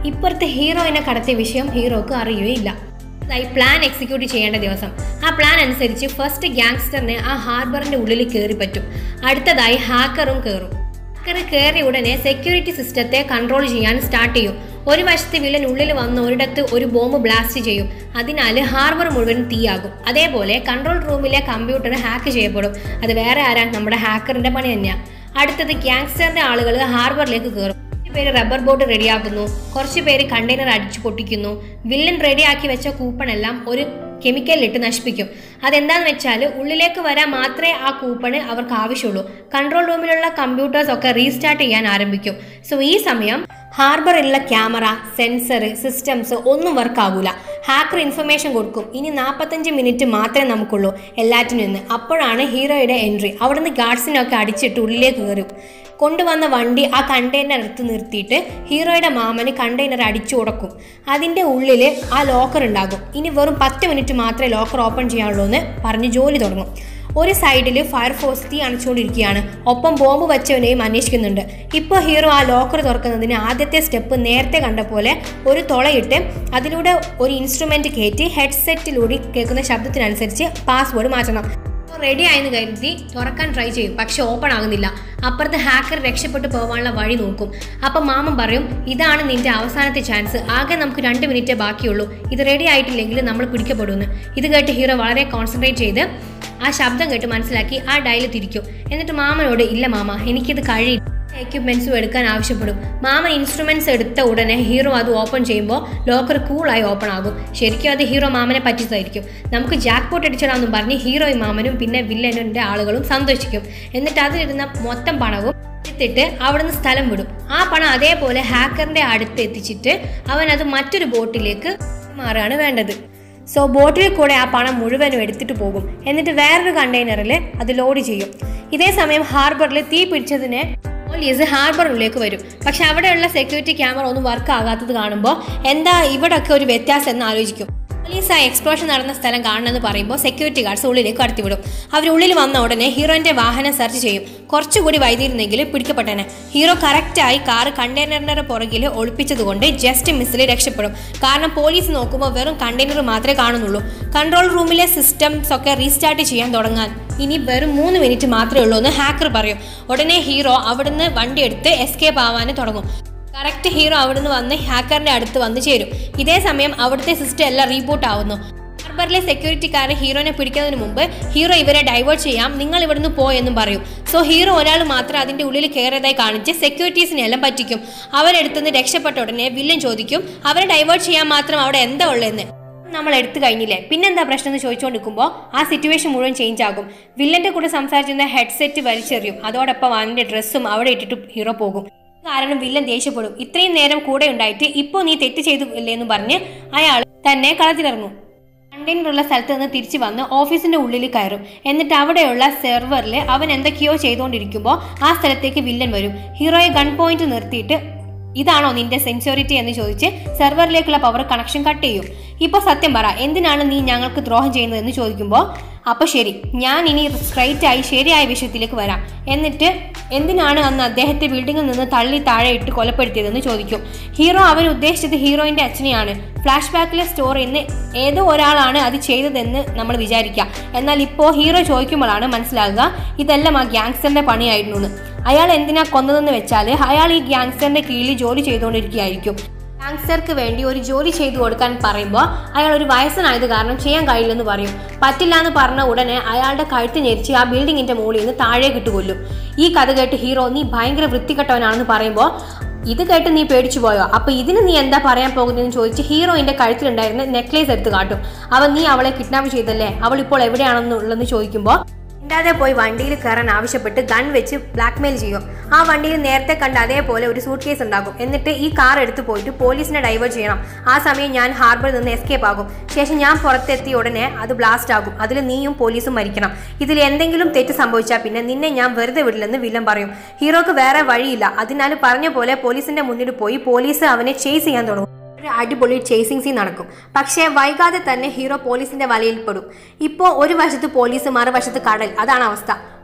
A: ഇപ്പുറത്തെ ഹീറോയിനെ കടത്തിയ വിഷയം ഹീറോക്ക് അറിയുകയില്ല ഈ പ്ലാൻ എക്സിക്യൂട്ട് ചെയ്യേണ്ട ദിവസം ആ പ്ലാൻ അനുസരിച്ച് ഫസ്റ്റ് ഗ്യാങ്സ്റ്ററിനെ ആ ഹാർബറിന്റെ ഉള്ളിൽ കയറി പറ്റും അടുത്തതായി ഹാക്കറും കയറും ഹാക്കർ കയറിയ ഉടനെ സെക്യൂരിറ്റി സിസ്റ്റത്തെ കൺട്രോൾ ചെയ്യാൻ സ്റ്റാർട്ട് ചെയ്യും ഒരു വശത്ത് വില്ലൻ ഉള്ളിൽ വന്ന് ഒരിടത്ത് ഒരു ബോംബ് ബ്ലാസ്റ്റ് ചെയ്യും അതിനാൽ ഹാർബർ മുഴുവൻ തീയാകും അതേപോലെ കൺട്രോൾ റൂമിലെ കമ്പ്യൂട്ടർ ഹാക്ക് ചെയ്യപ്പെടും അത് വേറെ ആരാ നമ്മുടെ ഹാക്കറിന്റെ പണി തന്നെയാണ് അടുത്തത് ഗ്യാങ്സ്റ്ററിന്റെ ആളുകൾ ഹാർബറിലേക്ക് കയറും കുറച്ച് പേര് റബ്ബർ ബോട്ട് റെഡിയാക്കുന്നു കുറച്ച് പേര് കണ്ടെയ്നർ അടിച്ചു പൊട്ടിക്കുന്നു വില്ലൻ റെഡിയാക്കി വെച്ച കൂപ്പൺ എല്ലാം ഒരു കെമിക്കലിലിട്ട് നശിപ്പിക്കും അതെന്താന്ന് വെച്ചാൽ ഉള്ളിലേക്ക് വരാൻ മാത്രമേ ആ കൂപ്പണ് അവർക്ക് ആവശ്യമുള്ളൂ കൺട്രോൾ റൂമിലുള്ള കമ്പ്യൂട്ടേഴ്സ് ഒക്കെ റീസ്റ്റാർട്ട് ചെയ്യാൻ ആരംഭിക്കും സോ ഈ സമയം ഹാർബറിലുള്ള ക്യാമറ സെൻസർ സിസ്റ്റംസ് ഒന്നും വർക്ക് ആകൂല ഹാക്കർ ഇൻഫർമേഷൻ കൊടുക്കും ഇനി നാൽപ്പത്തഞ്ച് മിനിറ്റ് മാത്രമേ നമുക്കുള്ളൂ എല്ലാറ്റിനും നിന്ന് അപ്പോഴാണ് ഹീറോയുടെ എൻട്രി അവിടുന്ന് ഗാർഡ്സിനൊക്കെ അടിച്ചിട്ട് ഉള്ളിലേക്ക് കയറും കൊണ്ടുവന്ന വണ്ടി ആ കണ്ടെയ്നർ എടുത്ത് നിർത്തിയിട്ട് ഹീറോയുടെ മാമന് കണ്ടെയ്നർ അടിച്ചു കൊടുക്കും അതിൻ്റെ ഉള്ളിൽ ആ ലോക്കർ ഉണ്ടാകും ഇനി വെറും പത്ത് മിനിറ്റ് മാത്രമേ ലോക്കർ ഓപ്പൺ ചെയ്യാനുള്ളൂ എന്ന് പറഞ്ഞ് ജോലി തുടങ്ങും ഒരു സൈഡിൽ ഫയർഫോഴ്സ് തീ അണച്ചുകൊണ്ടിരിക്കുകയാണ് ഒപ്പം ബോംബ് വെച്ചവനെയും അന്വേഷിക്കുന്നുണ്ട് ഇപ്പോൾ ഹീറോ ആ ലോക്കർ തുറക്കുന്നതിന് ആദ്യത്തെ സ്റ്റെപ്പ് നേരത്തെ കണ്ട പോലെ ഒരു തുളയിട്ട് അതിലൂടെ ഒരു ഇൻസ്ട്രുമെന്റ് കയറ്റി ഹെഡ്സെറ്റിലൂടെ കേൾക്കുന്ന ശബ്ദത്തിനനുസരിച്ച് പാസ്വേഡ് മാറ്റണം റെഡി ആയെന്ന് കരുതി തുറക്കാൻ ട്രൈ ചെയ്യും പക്ഷെ ഓപ്പൺ ആകുന്നില്ല അപ്പുറത്ത് ഹാക്കർ രക്ഷപ്പെട്ടു പോകാനുള്ള വഴി നോക്കും അപ്പം മാമൻ പറയും ഇതാണ് നിന്റെ അവസാനത്തെ ചാൻസ് ആകെ നമുക്ക് രണ്ട് മിനിറ്റേ ബാക്കിയുള്ളൂ ഇത് റെഡി ആയിട്ടില്ലെങ്കിൽ നമ്മൾ പിടിക്കപ്പെടുമെന്ന് ഇത് കേട്ട് ഹീറോ വളരെ കോൺസെൻട്രേറ്റ് ചെയ്ത് ആ ശബ്ദം കേട്ട് മനസ്സിലാക്കി ആ ഡയൽ തിരിക്കും എന്നിട്ട് മാമനോട് ഇല്ല മാമ എനിക്കിത് കഴിയില്ല എക്യുപ്മെന്റ്സും എടുക്കാൻ ആവശ്യപ്പെടും മാമൻ ഇൻസ്ട്രുമെന്റ്സ് എടുത്ത ഉടനെ ഹീറോ അത് ഓപ്പൺ ചെയ്യുമ്പോൾ ലോക്കർ കൂളായി ഓപ്പൺ ആകും ശരിക്കും അത് ഹീറോ മാമനെ പറ്റിയതായിരിക്കും നമുക്ക് ജാക്ക് പോട്ട് അടിച്ചിടാമെന്നും പറഞ്ഞ് ഹീറോയും മാമനും പിന്നെ വില്ലനിന്റെ ആളുകളും സന്തോഷിക്കും എന്നിട്ട് അതിലിരുന്ന മൊത്തം പണവും എടുത്തിട്ട് അവിടുന്ന് സ്ഥലം വിടും ആ പണം അതേപോലെ ഹാക്കറിന്റെ അടുത്ത് എത്തിച്ചിട്ട് അവൻ അത് മറ്റൊരു ബോട്ടിലേക്ക് മാറുകയാണ് വേണ്ടത് സോ ബോട്ടിൽ കൂടെ ആ പണം മുഴുവനും എടുത്തിട്ട് പോകും എന്നിട്ട് വേറൊരു കണ്ടെയ്നറിൽ അത് ലോഡ് ചെയ്യും ഇതേ സമയം ഹാർബറിൽ തീ പിടിച്ചതിനെ പോലീസ് ഹാർബറിലേക്ക് വരും പക്ഷെ അവിടെയുള്ള സെക്യൂരിറ്റി ക്യാമറ ഒന്നും വർക്ക് ആകാത്തത് കാണുമ്പോൾ എന്താ ഇവിടൊക്കെ ഒരു വ്യത്യാസം എന്ന് ആലോചിക്കും പോലീസ് ആ എക്സ്പ്ലോഷൻ നടന്ന സ്ഥലം കാണണമെന്ന് പറയുമ്പോൾ സെക്യൂരിറ്റി ഗാർഡ്സ് ഉള്ളിലേക്ക് കടത്തിവിടും അവർ ഉള്ളിൽ വന്ന ഉടനെ ഹീറോന്റെ വാഹനം സെർച്ച് ചെയ്യും കുറച്ചുകൂടി വൈകിയിരുന്നെങ്കിൽ പിടിക്കപ്പെട്ടനെ ഹീറോ കറക്റ്റായി കാർ കണ്ടെയ്നറിന്റെ പുറകിൽ ഒളിപ്പിച്ചതുകൊണ്ട് ജസ്റ്റ് മിസ്സിൽ രക്ഷപ്പെടും കാരണം പോലീസ് നോക്കുമ്പോൾ വെറും കണ്ടെയ്നർ മാത്രമേ കാണുന്നുള്ളൂ കൺട്രോൾ റൂമിലെ സിസ്റ്റംസ് ഒക്കെ റീസ്റ്റാർട്ട് ചെയ്യാൻ തുടങ്ങാൻ ഇനി വെറും മൂന്ന് മിനിറ്റ് മാത്രമേ ഉള്ളൂ എന്ന് ഹാക്കർ പറയും ഉടനെ ഹീറോ അവിടുന്ന് വണ്ടി എടുത്ത് എസ്കേപ്പ് ആവാൻ തുടങ്ങും കറക്റ്റ് ഹീറോ അവിടുന്ന് വന്ന് ഹാക്കറിന്റെ അടുത്ത് വന്ന് ചേരും ഇതേ സമയം അവിടുത്തെ സിസ്റ്റം എല്ലാം റീബൂട്ട് ആവുന്നു ഹാർബറിലെ സെക്യൂരിറ്റിക്കാരെ ഹീറോനെ പിടിക്കുന്നതിന് മുമ്പ് ഹീറോ ഇവരെ ഡൈവേർട്ട് ചെയ്യാം നിങ്ങൾ ഇവിടുന്ന് പോ എന്നും പറയും സോ ഹീറോ ഒരാൾ മാത്രം അതിന്റെ ഉള്ളിൽ കയറിയതായി കാണിച്ച് സെക്യൂരിറ്റീസിനെ എല്ലാം പറ്റിക്കും അവരെടുത്തുനിന്ന് രക്ഷപ്പെട്ട ഉടനെ വില്ലൻ ചോദിക്കും അവരെ ഡൈവേർട്ട് ചെയ്യാൻ മാത്രം അവിടെ എന്താ ഉള്ളതെന്ന് നമ്മൾ എടുത്തു കഴിഞ്ഞില്ലേ പിന്നെന്താ പ്രശ്നം എന്ന് ചോദിച്ചുകൊണ്ടിരിക്കുമ്പോൾ ആ സിറ്റുവേഷൻ മുഴുവൻ ചേഞ്ച് ആകും വില്ലന്റെ കൂടെ സംസാരിച്ചിരുന്ന ഹെഡ്സെറ്റ് വലിച്ചെറിയും അതോടൊപ്പം അവന്റെ ഡ്രസ്സും അവിടെ ഇട്ടിട്ട് ഹീറോ പോകും കാരണം വില്ലൻ ദേഷ്യപ്പെടും ഇത്രയും നേരം കൂടെ ഉണ്ടായിട്ട് ഇപ്പോൾ നീ തെറ്റ് ചെയ്തു ഇല്ലേ എന്ന് പറഞ്ഞ് അയാൾ തന്നെ കളത്തിലിറങ്ങും കണ്ടെയ്നറുള്ള സ്ഥലത്ത് നിന്ന് തിരിച്ചു വന്ന് ഓഫീസിന്റെ ഉള്ളിൽ കയറും എന്നിട്ട് അവിടെയുള്ള സെർവറിൽ അവൻ എന്തൊക്കെയോ ചെയ്തുകൊണ്ടിരിക്കുമ്പോൾ ആ സ്ഥലത്തേക്ക് വില്ലൻ വരും ഹീറോയെ ഗൺ പോയിന്റ് നിർത്തിയിട്ട് ഇതാണോ നിന്റെ സെൻസ്യോറിറ്റി എന്ന് ചോദിച്ച് സെർവറിലേക്കുള്ള പവർ കണക്ഷൻ കട്ട് ചെയ്യും ഇപ്പൊ സത്യം പറ എന്തിനാണ് നീ ഞങ്ങൾക്ക് ദ്രോഹം ചെയ്യുന്നതെന്ന് ചോദിക്കുമ്പോൾ അപ്പൊ ശരി ഞാൻ ഇനി സ്ട്രൈറ്റ് ആയി ശരിയായ വിഷയത്തിലേക്ക് വരാം എന്നിട്ട് എന്തിനാണ് അന്ന് അദ്ദേഹത്തെ ബിൽഡിങ്ങിൽ നിന്ന് തള്ളി താഴെ ഇട്ട് കൊലപ്പെടുത്തിയതെന്ന് ചോദിക്കും ഹീറോ അവൻ ഉദ്ദേശിച്ചത് ഹീറോയിന്റെ അച്ഛനെയാണ് ഫ്ലാഷ് ബാക്കിലെ സ്റ്റോറിയിൽ നിന്ന് ഏതോ ഒരാളാണ് അത് ചെയ്തതെന്ന് നമ്മൾ വിചാരിക്കാം എന്നാൽ ഇപ്പോൾ ഹീറോ ചോദിക്കുമ്പോഴാണ് മനസ്സിലാകുക ഇതെല്ലാം ആ ഗ്യാങ്സ്റ്ററിന്റെ പണിയായിരുന്നു എന്ന് അയാൾ എന്തിനാ കൊന്നതെന്ന് വെച്ചാൽ അയാൾ ഈ ഗ്യാങ്സ്റ്ററിന്റെ കീഴിൽ ജോലി ചെയ്തുകൊണ്ടിരിക്കുകയായിരിക്കും ഗ്യാങ്സ്റ്റർക്ക് വേണ്ടി ഒരു ജോലി ചെയ്തു കൊടുക്കാൻ പറയുമ്പോൾ അയാൾ ഒരു വയസ്സനായത് കാരണം ചെയ്യാൻ കഴിയില്ലെന്ന് പറയും പറ്റില്ല എന്ന് പറഞ്ഞ ഉടനെ അയാളുടെ കഴുത്ത് ഞെരിച്ച് ആ ബിൽഡിങ്ങിന്റെ മുകളിൽ നിന്ന് താഴേക്ക് ഇട്ട് കൊല്ലും ഈ കഥ കേട്ട് ഹീറോ നീ ഭയങ്കര വൃത്തികെട്ടവനാണെന്ന് പറയുമ്പോൾ ഇത് കേട്ട് നീ പേടിച്ചു പോയോ അപ്പൊ ഇതിന് നീ എന്താ പറയാൻ പോകുന്നതെന്ന് ചോദിച്ച് ഹീറോയിന്റെ കഴുത്തിലുണ്ടായിരുന്ന നെക്ലേസ് എടുത്ത് കാട്ടും അവൻ നീ അവളെ കിഡ്നാപ്പ് ചെയ്തല്ലേ അവൾ ഇപ്പോൾ എവിടെയാണെന്നുള്ളതെന്ന് ചോദിക്കുമ്പോൾ മിണ്ടാതെ പോയി വണ്ടിയിൽ കയറാൻ ആവശ്യപ്പെട്ട് ഗൺ വെച്ച് ബ്ലാക്ക്മെയിൽ ചെയ്യും ആ വണ്ടിയിൽ നേരത്തെ കണ്ട അതേപോലെ ഒരു സൂട്ട് കേസ് ഉണ്ടാകും എന്നിട്ട് ഈ കാർ എടുത്തു പോയിട്ട് പോലീസിനെ ഡൈവേർട്ട് ചെയ്യണം ആ സമയം ഞാൻ ഹാർബറിൽ നിന്ന് എസ്കേപ്പ് ആകും ശേഷം ഞാൻ പുറത്തെത്തിയ ഉടനെ അത് ബ്ലാസ്റ്റ് ആകും അതിൽ നീയും പോലീസും മരിക്കണം ഇതിൽ എന്തെങ്കിലും തെറ്റ് സംഭവിച്ചാൽ പിന്നെ നിന്നെ ഞാൻ വെറുതെ വിടില്ലെന്ന് വില്ലൻ പറയും ഹീറോക്ക് വേറെ വഴിയില്ല അതിനാൽ പറഞ്ഞ പോലെ പോലീസിന്റെ മുന്നിൽ പോയി പോലീസ് അവനെ ചേസ് ചെയ്യാൻ തുടങ്ങും ഒരു അടിപൊളി ചേസിങ് സീൻ നടക്കും പക്ഷേ വൈകാതെ തന്നെ ഹീറോ പോലീസിന്റെ വലയിൽപ്പെടും ഇപ്പോൾ ഒരു വശത്ത് പോലീസ് മറുവശത്ത് കടൽ അതാണ് അവസ്ഥ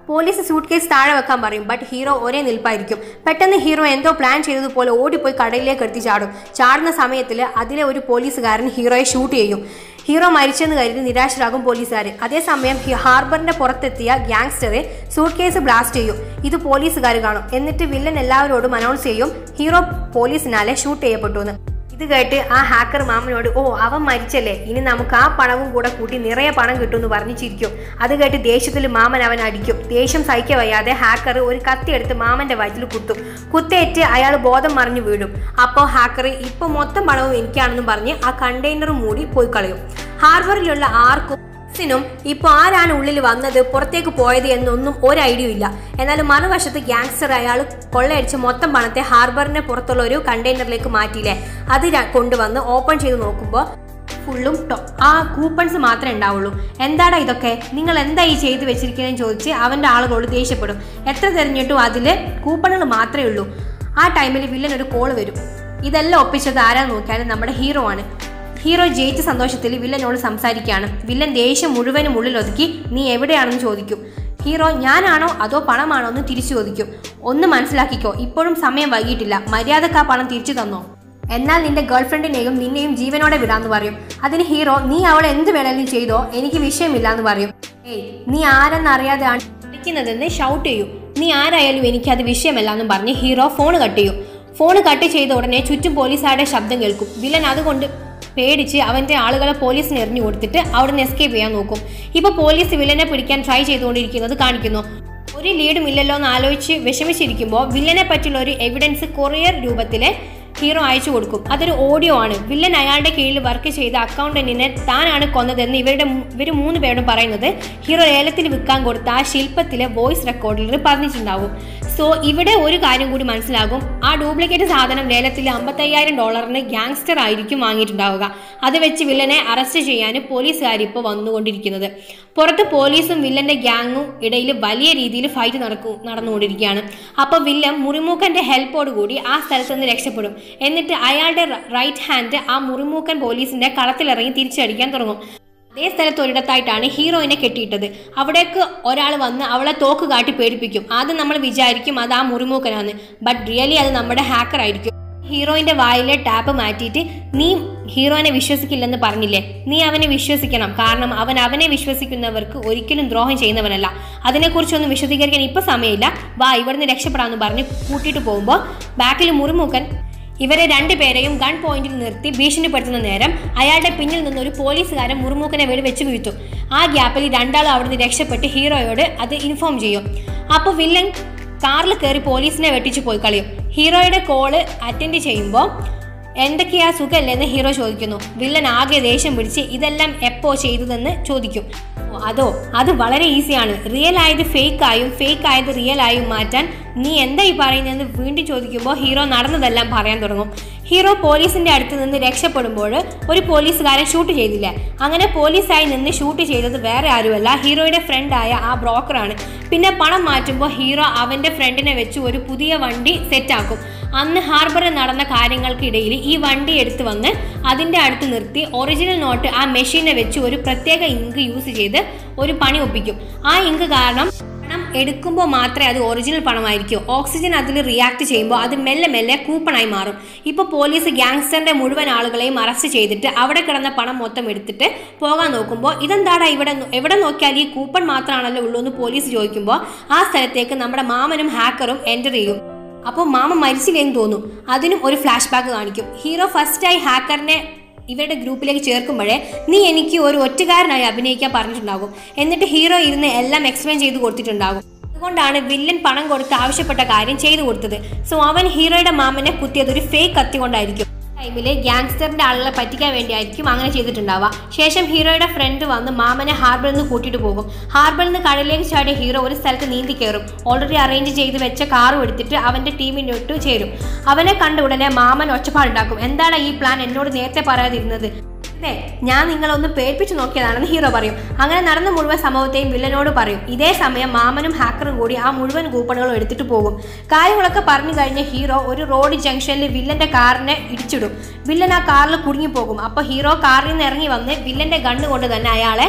A: പോലീസ് സൂട്ട് കേസ് താഴെ വെക്കാൻ പറയും ബട്ട് ഹീറോ ഒരേ നിൽപ്പായിരിക്കും പെട്ടെന്ന് ഹീറോ എന്തോ പ്ലാൻ ചെയ്തതുപോലെ ഓടിപ്പോയി കടലിലേക്ക് എടുത്ത് ചാടും ചാടുന്ന സമയത്തിൽ അതിലെ ഒരു പോലീസുകാരൻ ഹീറോയെ ഷൂട്ട് ചെയ്യും ഹീറോ മരിച്ചെന്ന് കരുതി നിരാശരാകും പോലീസുകാർ അതേസമയം ഹി- ഹാർബറിന്റെ പുറത്തെത്തിയ ഗ്യാങ്സ്റ്ററെ സൂട്ട് കേസ് ബ്ലാസ്റ്റ് ചെയ്യും ഇത് പോലീസുകാർ കാണും എന്നിട്ട് വില്ലൻ എല്ലാവരോടും അനൗൺസ് ചെയ്യും ഹീറോ പോലീസിനാലെ ഷൂട്ട് ചെയ്യപ്പെട്ടു എന്ന് ഇത് കേട്ട് ആ ഹാക്കർ മാമനോട് ഓ അവൻ മരിച്ചല്ലേ ഇനി നമുക്ക് ആ പണവും കൂടെ കൂട്ടി നിറയെ പണം കിട്ടുമെന്ന് പറഞ്ഞ് ചിരിക്കും അത് കേട്ട് ദേഷ്യത്തിൽ മാമൻ അവൻ അടിക്കും ദേഷ്യം സഹിക്ക വയ്യാതെ ഹാക്കർ ഒരു കത്തി എടുത്ത് മാമന്റെ വയറ്റിൽ കുത്തും കുത്തേറ്റ് അയാൾ ബോധം മറിഞ്ഞു വീഴും അപ്പോൾ ഹാക്കർ ഇപ്പൊ മൊത്തം പണവും എനിക്കാണെന്നും പറഞ്ഞ് ആ കണ്ടെയ്നർ മൂടി പോയി കളയും ഹാർബറിലുള്ള ആർക്കും ിനും ഇപ്പൊ ആരാണ് ഉള്ളിൽ വന്നത് പുറത്തേക്ക് പോയത് എന്നൊന്നും ഒരു ഐഡിയ ഇല്ല എന്നാൽ മറുവശത്ത് ഗ്യാങ്സ്റ്റർ അയാൾ കൊള്ളയടിച്ച് മൊത്തം പണത്തെ ഹാർബറിന് പുറത്തുള്ള ഒരു കണ്ടെയ്നറിലേക്ക് മാറ്റിയില്ലേ അത് ര- കൊണ്ടുവന്ന് ഓപ്പൺ ചെയ്ത് നോക്കുമ്പോൾ ഫുള്ളും ടോ- ആ കൂപ്പൺസ് മാത്രമേ ഉണ്ടാവുള്ളൂ എന്താടാ ഇതൊക്കെ നിങ്ങൾ എന്താ ഈ ചെയ്ത് വെച്ചിരിക്കുന്നതെന്ന് ചോദിച്ച് അവൻ്റെ ആളുകളോട് ദേഷ്യപ്പെടും എത്ര തിരഞ്ഞിട്ടും അതിൽ കൂപ്പണുകൾ മാത്രമേ ഉള്ളൂ ആ ടൈമിൽ വില്ലൻ ഒരു കോൾ വരും ഇതെല്ലാം ഒപ്പിച്ചത് ആരാന്ന് നോക്കിയാൽ നമ്മുടെ ഹീറോ ആണ് ഹീറോ ജയിച്ച സന്തോഷത്തിൽ വില്ലനോട് സംസാരിക്കുകയാണ് വില്ലൻ ദേഷ്യം മുഴുവനും ഉള്ളിൽ ഒതുക്കി നീ എവിടെയാണെന്ന് ചോദിക്കും ഹീറോ ഞാനാണോ അതോ പണമാണോ എന്ന് തിരിച്ചു ചോദിക്കും ഒന്ന് മനസ്സിലാക്കിക്കോ ഇപ്പോഴും സമയം വൈകിട്ടില്ല മര്യാദക്ക് ആ പണം തിരിച്ചു തന്നോ എന്നാൽ നിന്റെ ഗേൾഫ്രണ്ടിനെയും നിന്നെയും ജീവനോടെ വിടാന്ന് പറയും അതിന് ഹീറോ നീ അവളെ എന്ത് വേണമെങ്കിലും ചെയ്തോ എനിക്ക് വിഷയമില്ല എന്ന് പറയും ഏയ് നീ ആരെന്നറിയാതെയാണ് വിളിക്കുന്നതെന്ന് ഷൗട്ട് ചെയ്യും നീ ആരായാലും എനിക്ക് അത് വിഷയമല്ല എന്ന് പറഞ്ഞ് ഹീറോ ഫോൺ കട്ട് ചെയ്യും ഫോൺ കട്ട് ചെയ്ത ഉടനെ ചുറ്റും പോലീസുകാരുടെ ശബ്ദം കേൾക്കും വില്ലൻ അതുകൊണ്ട് പേടിച്ച് അവന്റെ ആളുകളെ പോലീസിന് എറിഞ്ഞു കൊടുത്തിട്ട് അവിടെ നിന്ന് എസ്കേപ്പ് ചെയ്യാൻ നോക്കും ഇപ്പൊ പോലീസ് വില്ലനെ പിടിക്കാൻ ട്രൈ ചെയ്തുകൊണ്ടിരിക്കുന്നത് കാണിക്കുന്നു ഒരു ലീഡും ഇല്ലല്ലോ എന്ന് ആലോചിച്ച് വിഷമിച്ചിരിക്കുമ്പോൾ വില്ലനെ പറ്റിയുള്ള ഒരു എവിഡൻസ് കൊറിയർ രൂപത്തിലെ ഹീറോ അയച്ചു കൊടുക്കും അതൊരു ഓഡിയോ ആണ് വില്ലൻ അയാളുടെ കീഴിൽ വർക്ക് ചെയ്ത അക്കൗണ്ടന്റിനെ താനാണ് കൊന്നതെന്ന് ഇവരുടെ മൂ- ഇവർ മൂന്ന് പേരും പറയുന്നത് ഹീറോ ലേലത്തിൽ വിൽക്കാൻ കൊടുത്ത ആ ശില്പത്തിലെ വോയിസ് റെക്കോർഡിൽ പറഞ്ഞിട്ടുണ്ടാവും സോ ഇവിടെ ഒരു കാര്യം കൂടി മനസ്സിലാകും ആ ഡ്യൂപ്ലിക്കേറ്റ് സാധനം ലേലത്തിൽ അമ്പത്തയ്യായിരം ഡോളറിന് ഗ്യാങ്സ്റ്റർ ആയിരിക്കും വാങ്ങിയിട്ടുണ്ടാവുക അത് വെച്ച് വില്ലനെ അറസ്റ്റ് ചെയ്യാൻ പോലീസുകാർ ഇപ്പോൾ വന്നുകൊണ്ടിരിക്കുന്നത് പുറത്ത് പോലീസും വില്ലന്റെ ഗ്യാങ്ങും ഇടയിൽ വലിയ രീതിയിൽ ഫൈറ്റ് നടക്കും നടന്നുകൊണ്ടിരിക്കുകയാണ് അപ്പോൾ വില്ലൻ മുറിമൂക്കന്റെ ഹെൽപ്പോട് കൂടി ആ സ്ഥലത്ത് നിന്ന് രക്ഷപ്പെടും എന്നിട്ട് അയാളുടെ റൈറ്റ് ഹാൻഡ് ആ മുറിമൂക്കൻ പോലീസിന്റെ കളത്തിലിറങ്ങി തിരിച്ചടിക്കാൻ തുടങ്ങും അതേ സ്ഥലത്ത് ഒരിടത്തായിട്ടാണ് ഹീറോയിനെ കെട്ടിയിട്ടത് അവിടേക്ക് ഒരാൾ വന്ന് അവളെ തോക്ക് കാട്ടി പേടിപ്പിക്കും ആദ്യം നമ്മൾ വിചാരിക്കും അത് ആ മുറിമൂക്കനാണ് ബട്ട് റിയലി അത് നമ്മുടെ ഹാക്കർ ആയിരിക്കും ഹീറോയിന്റെ വായിലെ ടാപ്പ് മാറ്റിയിട്ട് നീ ഹീറോനെ വിശ്വസിക്കില്ലെന്ന് പറഞ്ഞില്ലേ നീ അവനെ വിശ്വസിക്കണം കാരണം അവൻ അവനെ വിശ്വസിക്കുന്നവർക്ക് ഒരിക്കലും ദ്രോഹം ചെയ്യുന്നവനല്ല അതിനെക്കുറിച്ചൊന്നും വിശദീകരിക്കാൻ ഇപ്പൊ സമയമില്ല വാ ഇവിടുന്ന് രക്ഷപ്പെടാമെന്ന് പറഞ്ഞ് കൂട്ടിയിട്ട് പോകുമ്പോൾ ബാക്കിൽ മുറിമൂക്കൻ ഇവരെ രണ്ടുപേരെയും ഗൺ പോയിന്റിൽ നിർത്തി ഭീഷണിപ്പെടുത്തുന്ന നേരം അയാളുടെ പിന്നിൽ നിന്ന് ഒരു പോലീസുകാരൻ മുറുമൂക്കനെ വീട് വെച്ച് വീഴ്ത്തും ആ ഗ്യാപ്പിൽ രണ്ടാളും അവിടുന്ന് രക്ഷപ്പെട്ട് ഹീറോയോട് അത് ഇൻഫോം ചെയ്യും അപ്പോൾ വില്ലൻ കാറിൽ കയറി പോലീസിനെ വെട്ടിച്ചു പോയി കളയും ഹീറോയുടെ കോള് അറ്റൻഡ് ചെയ്യുമ്പോൾ എന്തൊക്കെയാ സുഖമല്ലേ എന്ന് ഹീറോ ചോദിക്കുന്നു വില്ലൻ ആകെ ദേഷ്യം പിടിച്ച് ഇതെല്ലാം എപ്പോ ചെയ്തതെന്ന് ചോദിക്കും ഓ, അതോ അത് വളരെ ഈസിയാണ് റിയൽ ആയത് ഫേക്ക് ആയും ഫേക്ക് ആയത് റിയൽ ആയും മാറ്റാൻ നീ എന്താ ഈ പറയുന്നതെന്ന് വീണ്ടും ചോദിക്കുമ്പോൾ ഹീറോ നടന്നതെല്ലാം പറയാൻ തുടങ്ങും ഹീറോ പോലീസിന്റെ അടുത്ത് നിന്ന് രക്ഷപ്പെടുമ്പോൾ ഒരു പോലീസുകാരൻ ഷൂട്ട് ചെയ്തില്ല അങ്ങനെ പോലീസായി നിന്ന് ഷൂട്ട് ചെയ്തത് വേറെ ആരുമല്ല ഹീറോയുടെ ഫ്രണ്ടായ ആ ബ്രോക്കറാണ് പിന്നെ പണം മാറ്റുമ്പോൾ ഹീറോ അവന്റെ ഫ്രണ്ടിനെ വെച്ച് ഒരു പുതിയ വണ്ടി സെറ്റാക്കും അന്ന് ഹാർബറിൽ നടന്ന കാര്യങ്ങൾക്കിടയിൽ ഈ വണ്ടി എടുത്തു വന്ന് അതിൻ്റെ അടുത്ത് നിർത്തി ഒറിജിനൽ നോട്ട് ആ മെഷീനെ വെച്ച് ഒരു പ്രത്യേക ഇങ്ക് യൂസ് ചെയ്ത് ഒരു പണി ഒപ്പിക്കും ആ ഇങ്ക് കാരണം പണം എടുക്കുമ്പോൾ മാത്രമേ അത് ഒറിജിനൽ പണമായിരിക്കും ഓക്സിജൻ അതിൽ റിയാക്ട് ചെയ്യുമ്പോൾ അത് മെല്ലെ മെല്ലെ കൂപ്പണായി മാറും ഇപ്പോൾ പോലീസ് ഗ്യാങ്സ്റ്ററിന്റെ മുഴുവൻ ആളുകളെയും അറസ്റ്റ് ചെയ്തിട്ട് അവിടെ കിടന്ന പണം മൊത്തം എടുത്തിട്ട് പോകാൻ നോക്കുമ്പോൾ ഇതെന്താടാ ഇവിടെ നോ- എവിടെ നോക്കിയാൽ ഈ കൂപ്പൺ മാത്രമാണല്ലോ ഉള്ളൂ എന്ന് പോലീസ് ചോദിക്കുമ്പോൾ ആ സ്ഥലത്തേക്ക് നമ്മുടെ മാമനും ഹാക്കറും എൻ്റർ ചെയ്യും അപ്പോൾ മാമ മരിച്ചില്ലെന്ന് തോന്നും അതിനും ഒരു ഫ്ലാഷ് ബാക്ക് കാണിക്കും ഹീറോ ഫസ്റ്റായി ഹാക്കറിനെ ഇവരുടെ ഗ്രൂപ്പിലേക്ക് ചേർക്കുമ്പോഴേ നീ എനിക്ക് ഒരു ഒറ്റക്കാരനായി അഭിനയിക്കാൻ പറഞ്ഞിട്ടുണ്ടാകും എന്നിട്ട് ഹീറോ ഇരുന്ന് എല്ലാം എക്സ്പ്ലെയിൻ ചെയ്ത് കൊടുത്തിട്ടുണ്ടാകും അതുകൊണ്ടാണ് വില്ലൻ പണം കൊടുത്ത് ആവശ്യപ്പെട്ട കാര്യം ചെയ്തു കൊടുത്തത് സോ അവൻ ഹീറോയുടെ മാമനെ കുത്തിയത് ഒരു ഫേക്ക് കത്തി കൊണ്ടായിരിക്കും ടൈമില് ഗ്യാങ്സ്റ്ററിന്റെ ആളുകളെ പറ്റിക്കാൻ വേണ്ടിയായിരിക്കും അങ്ങനെ ചെയ്തിട്ടുണ്ടാവുക ശേഷം ഹീറോയുടെ ഫ്രണ്ട് വന്ന് മാമനെ ഹാർബറിൽ നിന്ന് കൂട്ടിയിട്ട് പോകും ഹാർബറിൽ നിന്ന് കടലിലേക്ക് ചാടിയ ഹീറോ ഒരു സ്ഥലത്ത് നീന്തി കയറും ഓൾറെഡി അറേഞ്ച് ചെയ്ത് വെച്ച കാറും എടുത്തിട്ട് അവന്റെ ടീമിനോട്ട് ചേരും അവനെ കണ്ട ഉടനെ മാമൻ ഒച്ചപ്പാടുണ്ടാക്കും എന്താണ് ഈ പ്ലാൻ എന്നോട് നേരത്തെ പറയാതിരുന്നത് അതെ ഞാൻ നിങ്ങളൊന്ന് പേടിപ്പിച്ചു നോക്കിയതാണെന്ന് ഹീറോ പറയും അങ്ങനെ നടന്ന മുഴുവൻ സംഭവത്തെയും വില്ലനോട് പറയും ഇതേ സമയം മാമനും ഹാക്കറും കൂടി ആ മുഴുവൻ കൂപ്പണുകളും എടുത്തിട്ട് പോകും കാര്യങ്ങളൊക്കെ പറഞ്ഞു കഴിഞ്ഞ ഹീറോ ഒരു റോഡ് ജംഗ്ഷനിൽ വില്ലന്റെ കാറിനെ ഇടിച്ചിടും വില്ലൻ ആ കാറിൽ കുടുങ്ങിപ്പോകും അപ്പോൾ ഹീറോ കാറിൽ നിന്ന് ഇറങ്ങി വന്ന് വില്ലന്റെ ഗണ്ണ് കൊണ്ട് തന്നെ അയാളെ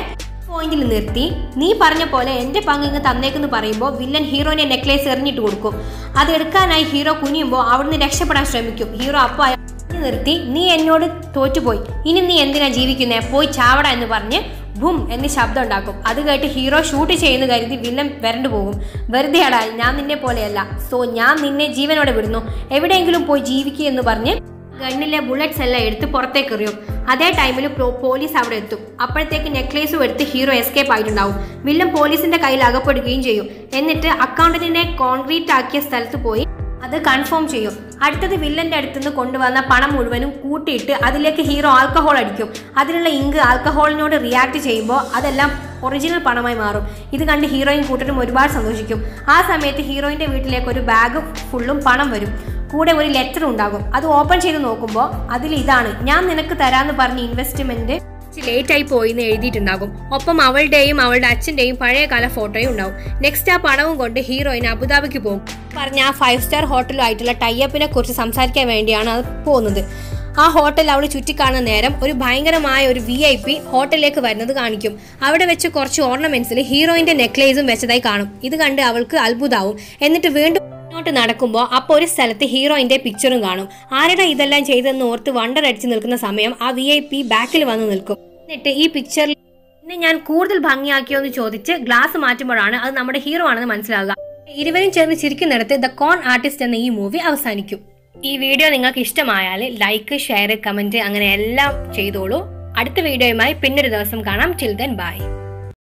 A: പോയിന്റിൽ നിർത്തി നീ പറഞ്ഞ പോലെ എന്റെ പങ്ക് ഇങ്ങ് തന്നേക്കെന്ന് പറയുമ്പോൾ വില്ലൻ ഹീറോനെ നെക്ലേസ് എറിഞ്ഞിട്ട് കൊടുക്കും അത് എടുക്കാനായി ഹീറോ കുനിയുമ്പോൾ അവിടുന്ന് രക്ഷപ്പെടാൻ ശ്രമിക്കും ഹീറോ അപ്പോൾ അയാൾ തടഞ്ഞു നിർത്തി നീ എന്നോട് തോറ്റുപോയി ഇനി നീ എന്തിനാ ജീവിക്കുന്നേ പോയി ചാവട എന്ന് പറഞ്ഞ് ബും എന്ന് ശബ്ദം ഉണ്ടാക്കും അത് കേട്ട് ഹീറോ ഷൂട്ട് ചെയ്യുന്ന കരുതി വില്ലൻ വരണ്ടു പോകും വെറുതെ അടാ ഞാൻ നിന്നെ പോലെയല്ല സോ ഞാൻ നിന്നെ ജീവനോടെ വിടുന്നു എവിടെയെങ്കിലും പോയി ജീവിക്കുക എന്ന് പറഞ്ഞ് ഗണ്ണിലെ ബുള്ളറ്റ്സ് എല്ലാം എടുത്ത് പുറത്തേക്ക് എറിയും അതേ ടൈമിൽ പോലീസ് അവിടെ എത്തും അപ്പോഴത്തേക്ക് നെക്ലേസും എടുത്ത് ഹീറോ എസ്കേപ്പ് ആയിട്ടുണ്ടാവും വില്ലൻ പോലീസിന്റെ കയ്യിൽ അകപ്പെടുകയും ചെയ്യും എന്നിട്ട് അക്കൗണ്ടന്റിനെ കോൺക്രീറ്റ് ആക്കിയ സ്ഥലത്ത് പോയി അത് കൺഫേം ചെയ്യും അടുത്തത് വില്ലന്റെ അടുത്തുനിന്ന് കൊണ്ടുവന്ന പണം മുഴുവനും കൂട്ടിയിട്ട് അതിലേക്ക് ഹീറോ ആൽക്കഹോൾ അടിക്കും അതിലുള്ള ഇങ്ക് ആൽക്കഹോളിനോട് റിയാക്ട് ചെയ്യുമ്പോൾ അതെല്ലാം ഒറിജിനൽ പണമായി മാറും ഇത് കണ്ട് ഹീറോയും കൂട്ടരും ഒരുപാട് സന്തോഷിക്കും ആ സമയത്ത് ഹീറോയിന്റെ വീട്ടിലേക്ക് ഒരു ബാഗ് ഫുള്ളും പണം വരും കൂടെ ഒരു ലെറ്റർ ഉണ്ടാകും അത് ഓപ്പൺ ചെയ്ത് നോക്കുമ്പോൾ അതിൽ ഇതാണ് ഞാൻ നിനക്ക് തരാന്ന് പറഞ്ഞ ഇൻവെസ്റ്റ്മെന്റ് ലേറ്റ് ആയി പോയി എന്ന് എഴുതിയിട്ടുണ്ടാകും ഒപ്പം അവളുടെയും അവളുടെ അച്ഛന്റെയും പഴയകാല ഫോട്ടോയും ഉണ്ടാവും നെക്സ്റ്റ് ആ പണവും കൊണ്ട് ഹീറോയിൻ അബുദാബിക്ക് പോകും പറഞ്ഞ ആ ഫൈവ് സ്റ്റാർ ഹോട്ടലുമായിട്ടുള്ള ടൈപ്പിനെ കുറിച്ച് സംസാരിക്കാൻ വേണ്ടിയാണ് അത് പോകുന്നത് ആ ഹോട്ടൽ അവൾ ചുറ്റിക്കാണുന്ന നേരം ഒരു ഭയങ്കരമായ ഒരു വി ഐ പി ഹോട്ടലിലേക്ക് വരുന്നത് കാണിക്കും അവിടെ വെച്ച് കുറച്ച് ഓർണമെന്റ്സിൽ ഹീറോയിന്റെ നെക്ലേസും വെച്ചതായി കാണും ഇത് കണ്ട് അവൾക്ക് അത്ഭുതാവും എന്നിട്ട് വീണ്ടും മുന്നോട്ട് നടക്കുമ്പോൾ അപ്പോൾ ഒരു സ്ഥലത്ത് ഹീറോയിന്റെ പിക്ചറും കാണും ആരുടെ ഇതെല്ലാം ചെയ്തെന്ന് ഓർത്ത് വണ്ടർ അടിച്ച് നിൽക്കുന്ന സമയം ആ വി ഐ പി ബാക്കിൽ വന്ന് നിൽക്കും എന്നിട്ട് ഈ പിക്ചറിൽ പിന്നെ ഞാൻ കൂടുതൽ ഭംഗിയാക്കിയോ എന്ന് ചോദിച്ച് ഗ്ലാസ് മാറ്റുമ്പോഴാണ് അത് നമ്മുടെ ഹീറോ ആണെന്ന് മനസ്സിലാകുക ഇരുവരും ചേർന്ന് ചിരിക്കുന്നിടത്ത് ദ കോൺ ആർട്ടിസ്റ്റ് എന്ന ഈ മൂവി അവസാനിക്കും ഈ വീഡിയോ നിങ്ങൾക്ക് ഇഷ്ടമായാൽ ലൈക്ക് ഷെയർ കമന്റ് അങ്ങനെ എല്ലാം ചെയ്തോളൂ അടുത്ത വീഡിയോയുമായി പിന്നൊരു ദിവസം കാണാം ചിൽ ദെൻ ബൈ